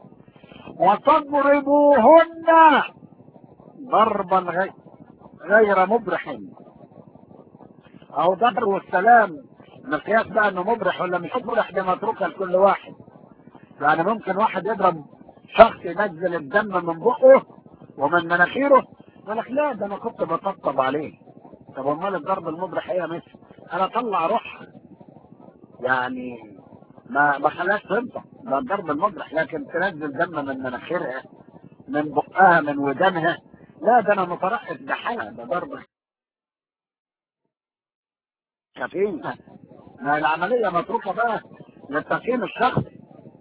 وتضربوهن ضربا غير, غير مبرح او ضرب والسلام مقياس بقى انه مبرح ولا مش مبرح دي متروكه لكل واحد يعني ممكن واحد يضرب شخص ينزل الدم من بقه ومن مناخيره يقول لك لا ده انا كنت بطبطب عليه طب امال الضرب المبرح ايه يا مس انا اطلع روحها يعني ما ما خلاش تنطق ده الضرب المبرح لكن تنزل دم من مناخيرها من بقها من ودانها لا ده انا مترقب بحالها ده ضرب خفيف ما العملية متروكة بقى للتقييم الشخصي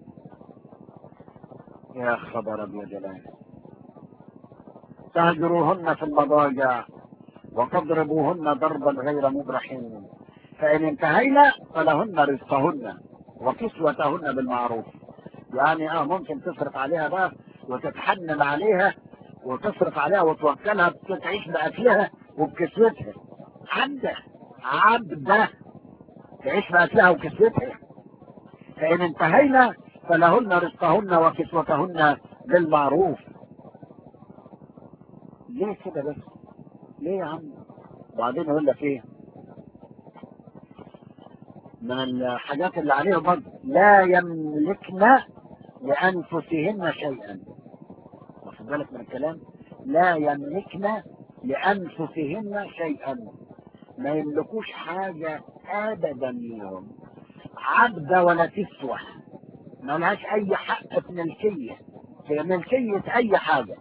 يا خبر ابيض يا جلال تهجروهن في المضاجع وتضربوهن ضربا غير مبرح فإن انتهينا فلهن رزقهن وكسوتهن بالمعروف يعني اه ممكن تصرف عليها بقى وتتحنن عليها وتصرف عليها وتوكلها تعيش بأكلها وبكسوتها عبدة عبدة تعيش بأكلها وكسوتها فإن انتهينا فلهن رزقهن وكسوتهن بالمعروف ليه كده بس ليه يا عم وبعدين يقول لك ايه من الحاجات اللي عليهم برضه لا يملكن لأنفسهن شيئا واخد بالك من الكلام لا يملكن لأنفسهن شيئا ما يملكوش حاجة أبدا ليهم عبدة ولا تسوى ما لهاش أي حق في ملكية في ملكية أي حاجة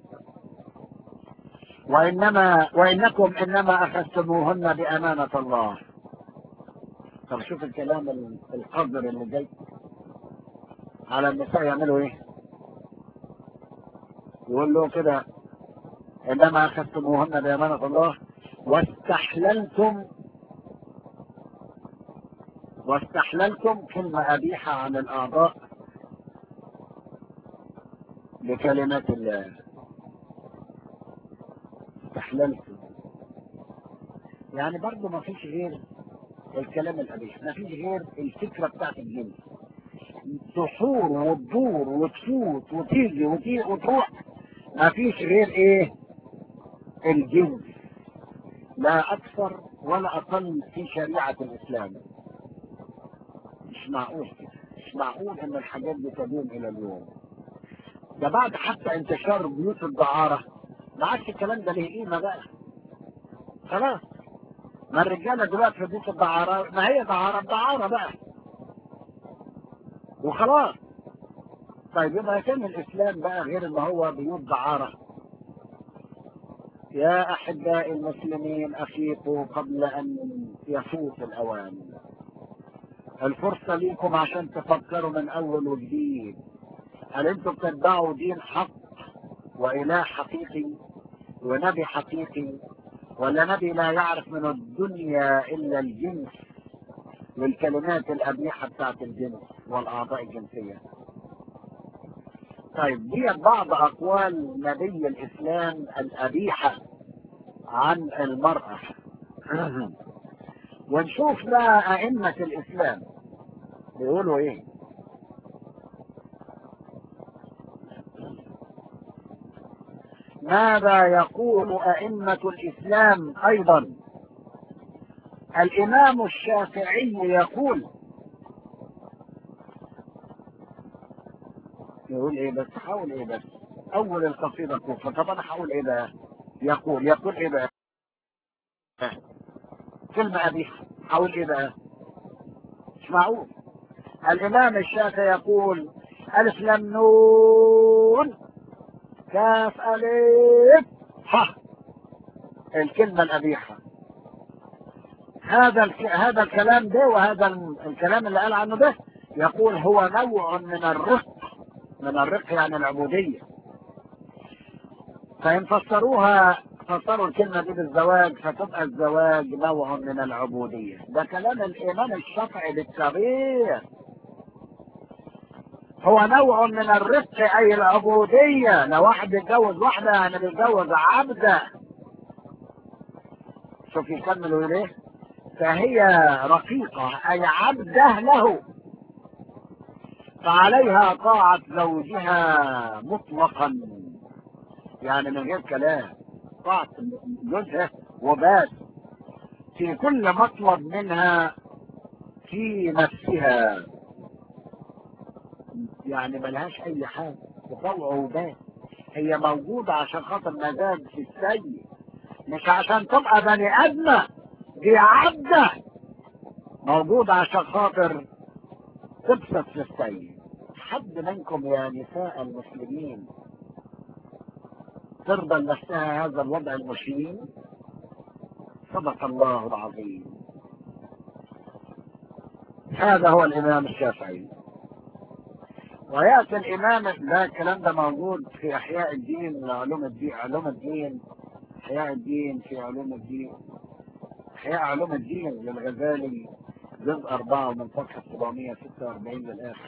وإنما وإنكم إنما أخذتموهن بأمانة الله طب شوف الكلام القذر اللي جاي على النساء يعملوا ايه يقول له كده انما اخذتموهن بامانه الله واستحللتم واستحللتم كلمه قبيحه عن الاعضاء بكلمات الله استحللتم يعني برضه ما فيش غير الكلام القبيح ما فيش غير الفكره بتاعت الجنس تحور وتدور وتفوت وتيجي وتيجي وتروح ما فيش غير ايه الجنس لا اكثر ولا اقل في شريعه الاسلام مش معقول كده مش معقول ان الحاجات دي تدوم الى اليوم ده بعد حتى انتشار بيوت الدعاره ما عادش الكلام ده ليه قيمه بقى خلاص ما الرجاله دلوقتي في بيوت الدعاره ما هي دعاره دعاره بقى وخلاص طيب يبقى كان الاسلام بقى غير ان هو بيوت دعاره يا احبائي المسلمين افيقوا قبل ان يفوت الاوان الفرصه ليكم عشان تفكروا من اول وجديد هل انتم بتتبعوا دين حق واله حقيقي ونبي حقيقي ولا نبي لا يعرف من الدنيا الا الجنس والكلمات القبيحه بتاعت الجنس والاعضاء الجنسيه طيب دي بعض اقوال نبي الاسلام القبيحه عن المراه ونشوف بقى ائمه الاسلام بيقولوا ايه ماذا يقول ائمه الاسلام ايضا الامام الشافعي يقول يقول ايه بس حاول ايه بس اول القصيدة كوفة طب انا هقول ايه بقى يقول يقول ايه بقى كلمة ابيح حاول ايه بقى مش معقول الامام الشافعي يقول الف لم نون كاف الف ح الكلمة القبيحة هذا الك... هذا الكلام ده وهذا الكلام اللي قال عنه ده يقول هو نوع من الرق من الرق يعني العبودية فإن فسروها فسروا الكلمة دي بالزواج فتبقى الزواج نوع من العبودية ده كلام الإمام الشافعي بالصغير هو نوع من الرق أي العبودية لو واحد بيتجوز واحدة يعني بيتجوز عبدة شوف يكملوا ليه فهي رقيقة أي عبده له فعليها طاعة زوجها مطلقا يعني من غير كلام طاعة جوزها وبس في كل مطلب منها في نفسها يعني ملهاش أي حاجة تطوع وبس هي موجودة عشان خاطر مزاج في السيد مش عشان تبقى بني ادمة دي عبدة موجودة عشان خاطر تبسط في السيد حد منكم يا نساء المسلمين ترضى لنفسها هذا الوضع المشين صدق الله العظيم هذا هو الامام الشافعي وياتي الامام ده الكلام ده موجود في احياء الدين علوم الدين علوم الدين احياء الدين في علوم الدين احياء علوم الدين للغزالي جزء أربعة من صفحة 746 للآخر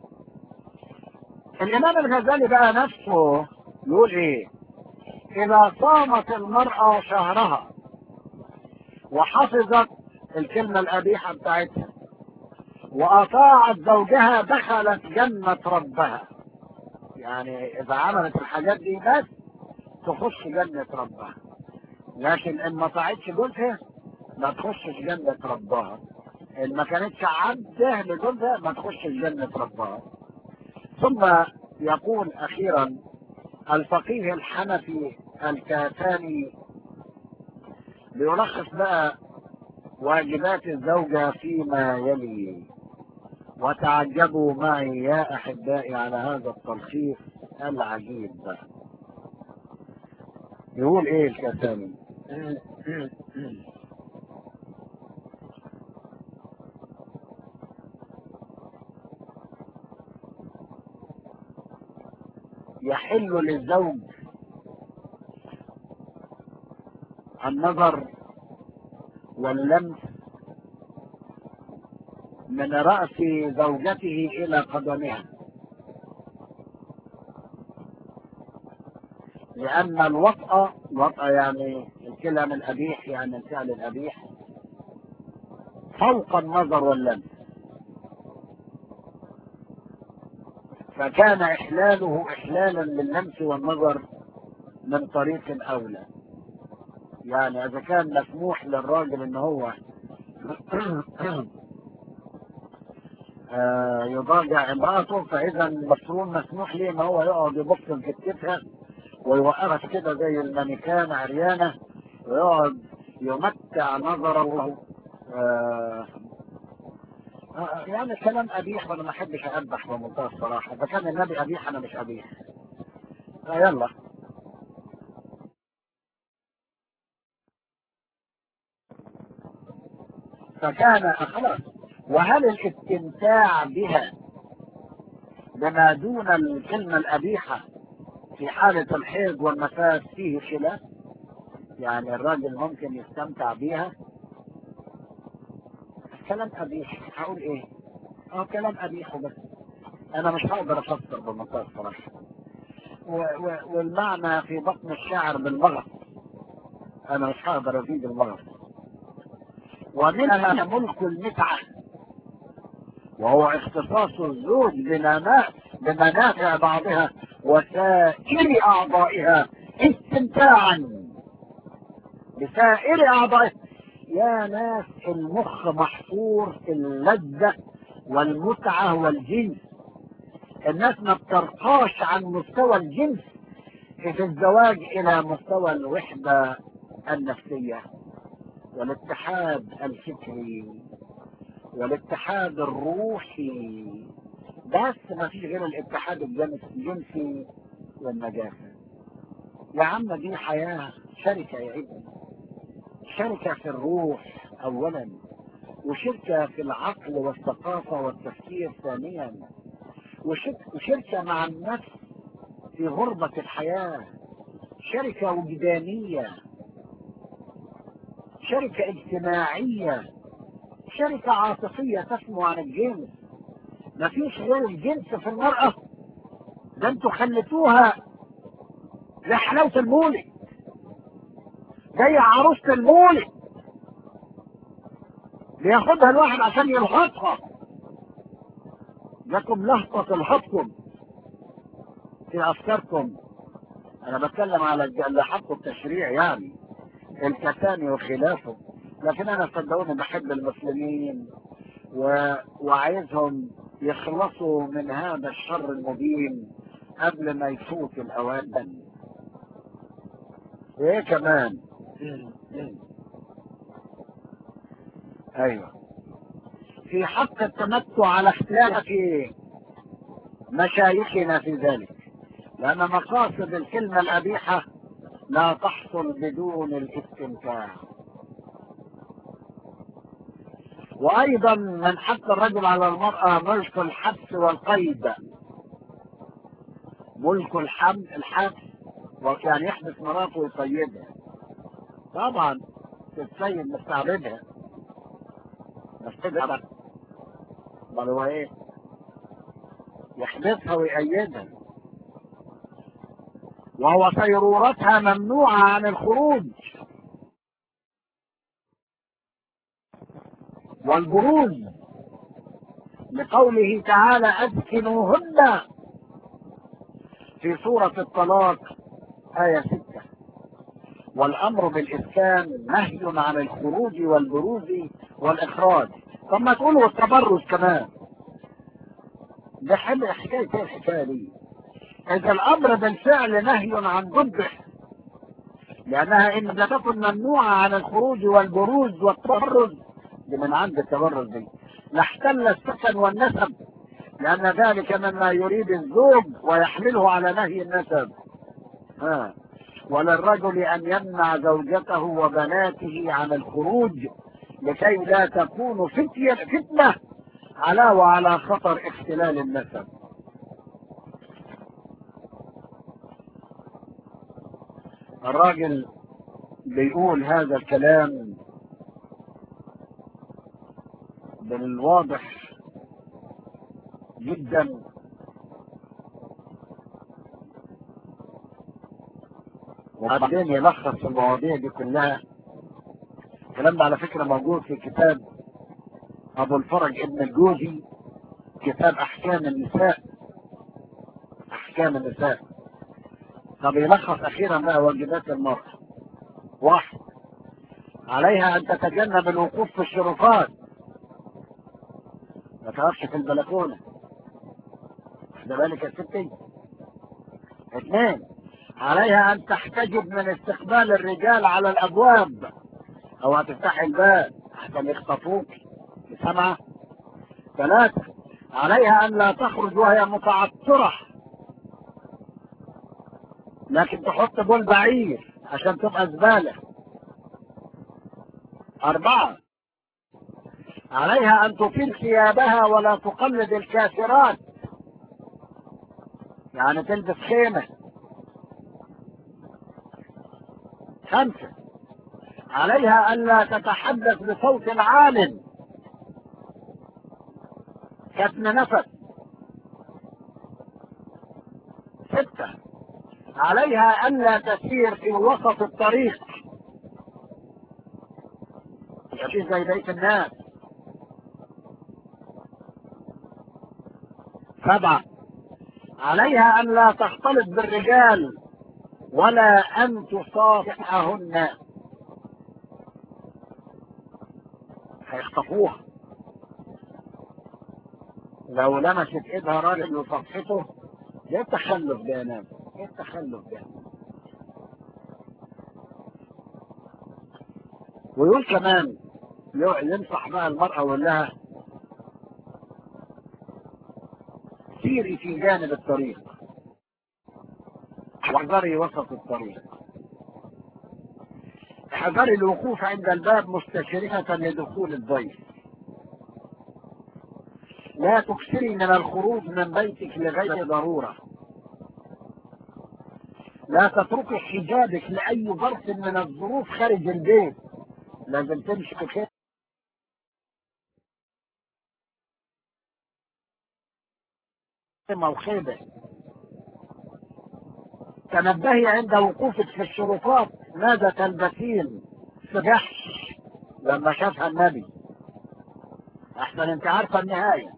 الإمام الغزالي بقى نفسه يقول إيه إذا صامت المرأة شهرها وحفظت الكلمة القبيحة بتاعتها وأطاعت زوجها دخلت جنة ربها يعني إذا عملت الحاجات دي بس تخش جنة ربها لكن إن ما طاعتش جوزها ما تخشش جنة ربها إن ما كانتش عبده لجوزها ما تخشش جنة ربها ثم يقول أخيرا الفقيه الحنفي الكافاني بيلخص بقى واجبات الزوجة فيما يلي وتعجبوا معي يا أحبائي على هذا التلخيص العجيب ده يقول ايه الكافاني يحل للزوج النظر واللمس من رأس زوجته إلى قدمها لأن الوطأ وطأ يعني الكلام الأبيح يعني الفعل الأبيح فوق النظر واللمس فكان إحلاله إحلالا لللمس والنظر من طريق أولى يعني إذا كان مسموح للراجل إن هو آه يضاجع امرأته فإذا المفروض مسموح ليه إن هو يقعد يبص في كتفها ويوقفها كده زي المانيكان عريانة ويقعد يمتع نظره آه يعني كلام قبيح وانا ما احبش اقبح بمنتهى الصراحه اذا كان النبي قبيح انا مش قبيح يلا فكان خلاص وهل الاستمتاع بها بما دون الكلمة القبيحة في حالة الحيض والنفاس فيه خلاف يعني الراجل ممكن يستمتع بيها كلام قبيح هقول ايه اه كلام قبيح وبس انا مش هقدر افسر بمنتهى الصراحه و- و- والمعنى في بطن الشعر بالمغص انا مش هقدر ازيد المغص ومنها ملك المتعه وهو اختصاص الزوج بمنا- بمنافع بعضها وسائر اعضائها استمتاعا بسائر اعضائها يا ناس المخ محفور في اللذة والمتعة والجنس الناس ما بترقاش عن مستوى الجنس في الزواج الى مستوى الوحدة النفسية والاتحاد الفكري والاتحاد الروحي بس ما فيش غير الاتحاد الجنسي والنجاسة يا عم دي حياة شركة يا ابني شركة في الروح اولا وشركة في العقل والثقافة والتفكير ثانيا وشركة مع النفس في غربة الحياة شركة وجدانية شركة اجتماعية شركة عاطفية تسمو عن الجنس مفيش غير الجنس في المرأة ده انتوا خليتوها لحلاوة المولد زي عروسة المولد بياخدها الواحد عشان يلحقها لكم لهطة الهطكم في افكاركم انا بتكلم على اللي حطوا التشريع يعني الكتاني وخلافه لكن انا صدقوني بحب المسلمين و... وعايزهم يخلصوا من هذا الشر المبين قبل ما يفوت الاوان وايه كمان ايوه في حق التمتع على اختلاف مشايخنا في ذلك لان مقاصد الكلمة القبيحة لا تحصل بدون الاستمتاع وايضا من حث الرجل على المرأة ملك الحبس والقيد ملك الحمل الحبس وكان يحبس مراته ويقيدها طبعا تتسيد مستعبدها مستعبدها بل هو ايه يحبسها ويقيدها وهو سيرورتها ممنوعة عن الخروج والبروز لقوله تعالى أسكنوهن في سورة الطلاق آية ستة والأمر بالإسكان نهي عن الخروج والبروز والإخراج طب ما تقولوا التبرز كمان ده حل حكاية ايه الحكاية دي إذا الأمر بالفعل نهي عن ضده لأنها إن لم تكن ممنوعة عن الخروج والبروز والتبرز دي من عند التبرز دي لاحتل السكن والنسب لأن ذلك مما يريد الزوج ويحمله على نهي النسب ها وللرجل أن يمنع زوجته وبناته عن الخروج لكي لا تكون فتية فتنة علاوة على خطر اختلال النسب الراجل بيقول هذا الكلام بالواضح جدا وبعدين يلخص المواضيع دي كلها الكلام ده على فكرة موجود في كتاب ابو الفرج ابن الجوزي كتاب احكام النساء احكام النساء طب يلخص اخيرا بقى واجبات المرأة واحد عليها ان تتجنب الوقوف في الشرفات ما تقفش في البلكونة ده بالك يا ستي اثنين عليها ان تحتجب من استقبال الرجال على الابواب او هتفتحي الباب عشان يخطفوك سبعة ثلاثة عليها ان لا تخرج وهي متعطرة لكن تحط بول بعير عشان تبقى زبالة أربعة عليها أن تطيل ثيابها ولا تقلد الكافرات يعني تلبس خيمة خمسة عليها ألا تتحدث بصوت عال كتم نفس ستة عليها ألا تسير في وسط الطريق يمشي زي بيت الناس سبعة عليها أن لا تختلط بالرجال ولا أن تصافحهن هيخطفوها لو لمست ايدها راجل وصفحته ايه التخلف ده يا ناس ايه التخلف ده ويقول كمان ينصح بقى المرأة ويقول لها سيري في جانب الطريق واحذري وسط الطريق احذري الوقوف عند الباب مستشرفة لدخول الضيف لا تكثري من الخروج من بيتك لغير ضرورة لا تتركي حجابك لأي ظرف من الظروف خارج البيت لازم تمشي بخير وخيبة تنبهي عند وقوفك في الشرطات ماذا تلبسين سجحش لما شافها النبي احسن انت عارفة النهاية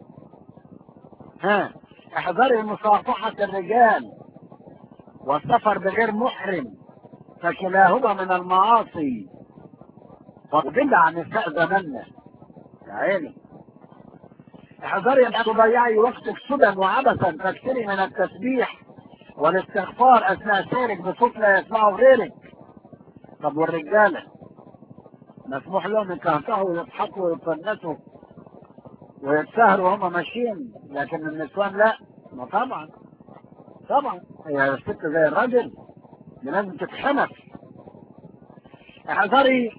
ها احذري مصافحة الرجال والسفر بغير محرم فكلاهما من المعاصي فضل عن نساء زماننا يا عيني احذري ان تضيعي وقتك سدى وعبثا فاكثري من التسبيح والاستغفار اثناء سيرك بصوت لا يسمعه غيرك طب والرجاله مسموح لهم يكهكهوا ويضحكوا ويتفنسوا ويتسهروا وهم ماشيين لكن النسوان لا ما طبعا طبعا هي الست زي الراجل دي لازم تتحنف احذري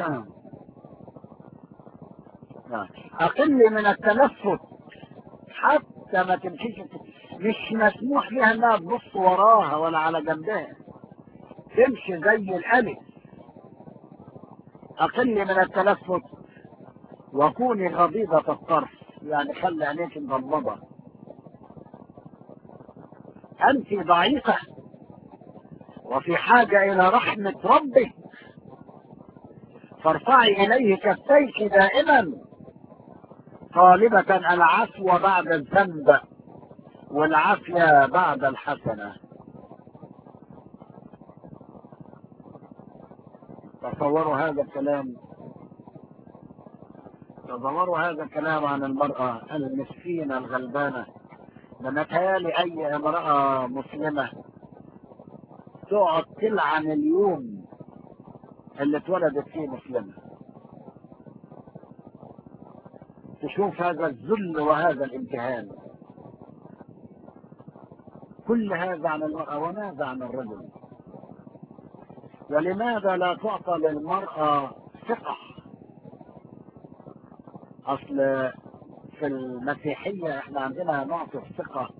اقل من التلفت حتى ما تمشيش مش مسموح لها انها تبص وراها ولا على جنبها تمشي زي الالف اقل من التلفت وكوني غضيضة الطرف يعني خلي عينيك مغمضة انت ضعيفة وفي حاجة الى رحمة ربك فارفعي اليه كفيك دائما طالبة العفو بعد الذنب والعافية بعد الحسنة تصوروا هذا الكلام تصوروا هذا الكلام عن المرأة المسكينة الغلبانة بنتهيالي أي امرأة مسلمة تقعد تلعن اليوم اللي اتولدت فيه مسلمة تشوف هذا الذل وهذا الامتهان كل هذا عن المرأة وماذا عن الرجل ولماذا لا تعطى للمرأة ثقة أصل في المسيحية احنا عندنا نعطي الثقة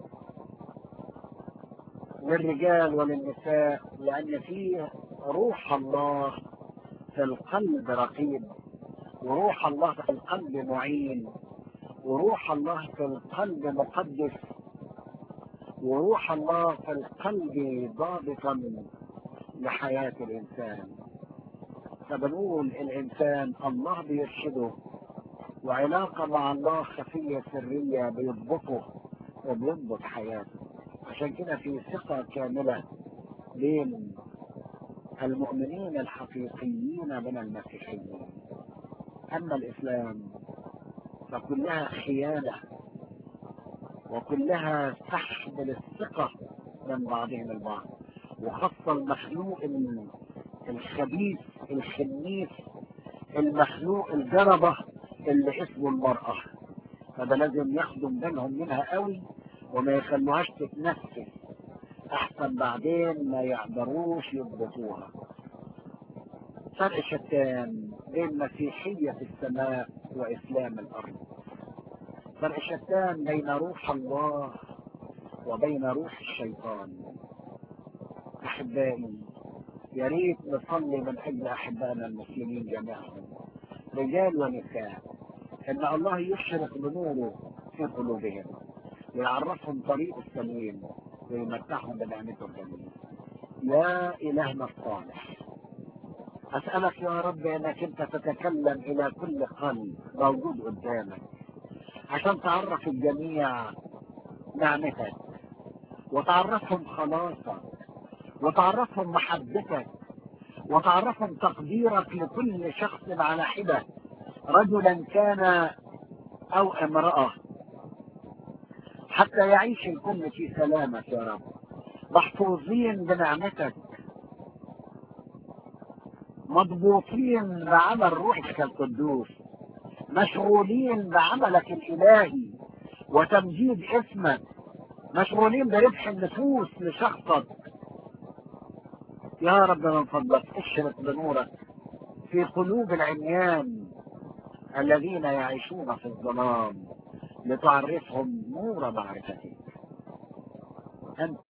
للرجال وللنساء لأن فيه روح الله في القلب رقيب وروح الله في القلب معين وروح الله في القلب مقدس وروح الله في القلب ضابطا لحياة الإنسان فبنقول الإنسان الله بيرشده وعلاقة مع الله خفية سرية بيضبطه وبيضبط حياته عشان كده في ثقة كاملة بين المؤمنين الحقيقيين من المسيحيين أما الإسلام فكلها خيانة وكلها سحب للثقة من بعضهم البعض وخاصة المخلوق الخبيث الخنيس المخلوق الجربة اللي اسمه المرأة فده لازم ياخدوا بالهم منها قوي وما يخلوهاش تتنفس احسن بعدين ما يقدروش يضبطوها فرق شتان بين مسيحية السماء وإسلام الأرض فرق شتان بين روح الله وبين روح الشيطان أحبائي يا ريت نصلي من أجل أحبائنا المسلمين جميعا رجال ونساء أن الله يشرق بنوره في قلوبهم ويعرفهم طريق السليم ويمتعهم بنعمته الجميلة يا إلهنا الصالح أسألك يا رب أنك أنت تتكلم إلى كل قلب موجود قدامك عشان تعرف الجميع نعمتك وتعرفهم خلاصك وتعرفهم محبتك وتعرفهم تقديرك لكل شخص على حدة رجلا كان أو امرأة حتى يعيش الكل في سلامك يا رب محفوظين بنعمتك مضبوطين بعمل روحك القدوس مشغولين بعملك الإلهي وتمجيد اسمك مشغولين بربح النفوس لشخصك يا رب من فضلك اشرق بنورك في قلوب العميان الذين يعيشون في الظلام لتعرفهم نور معرفتك أنت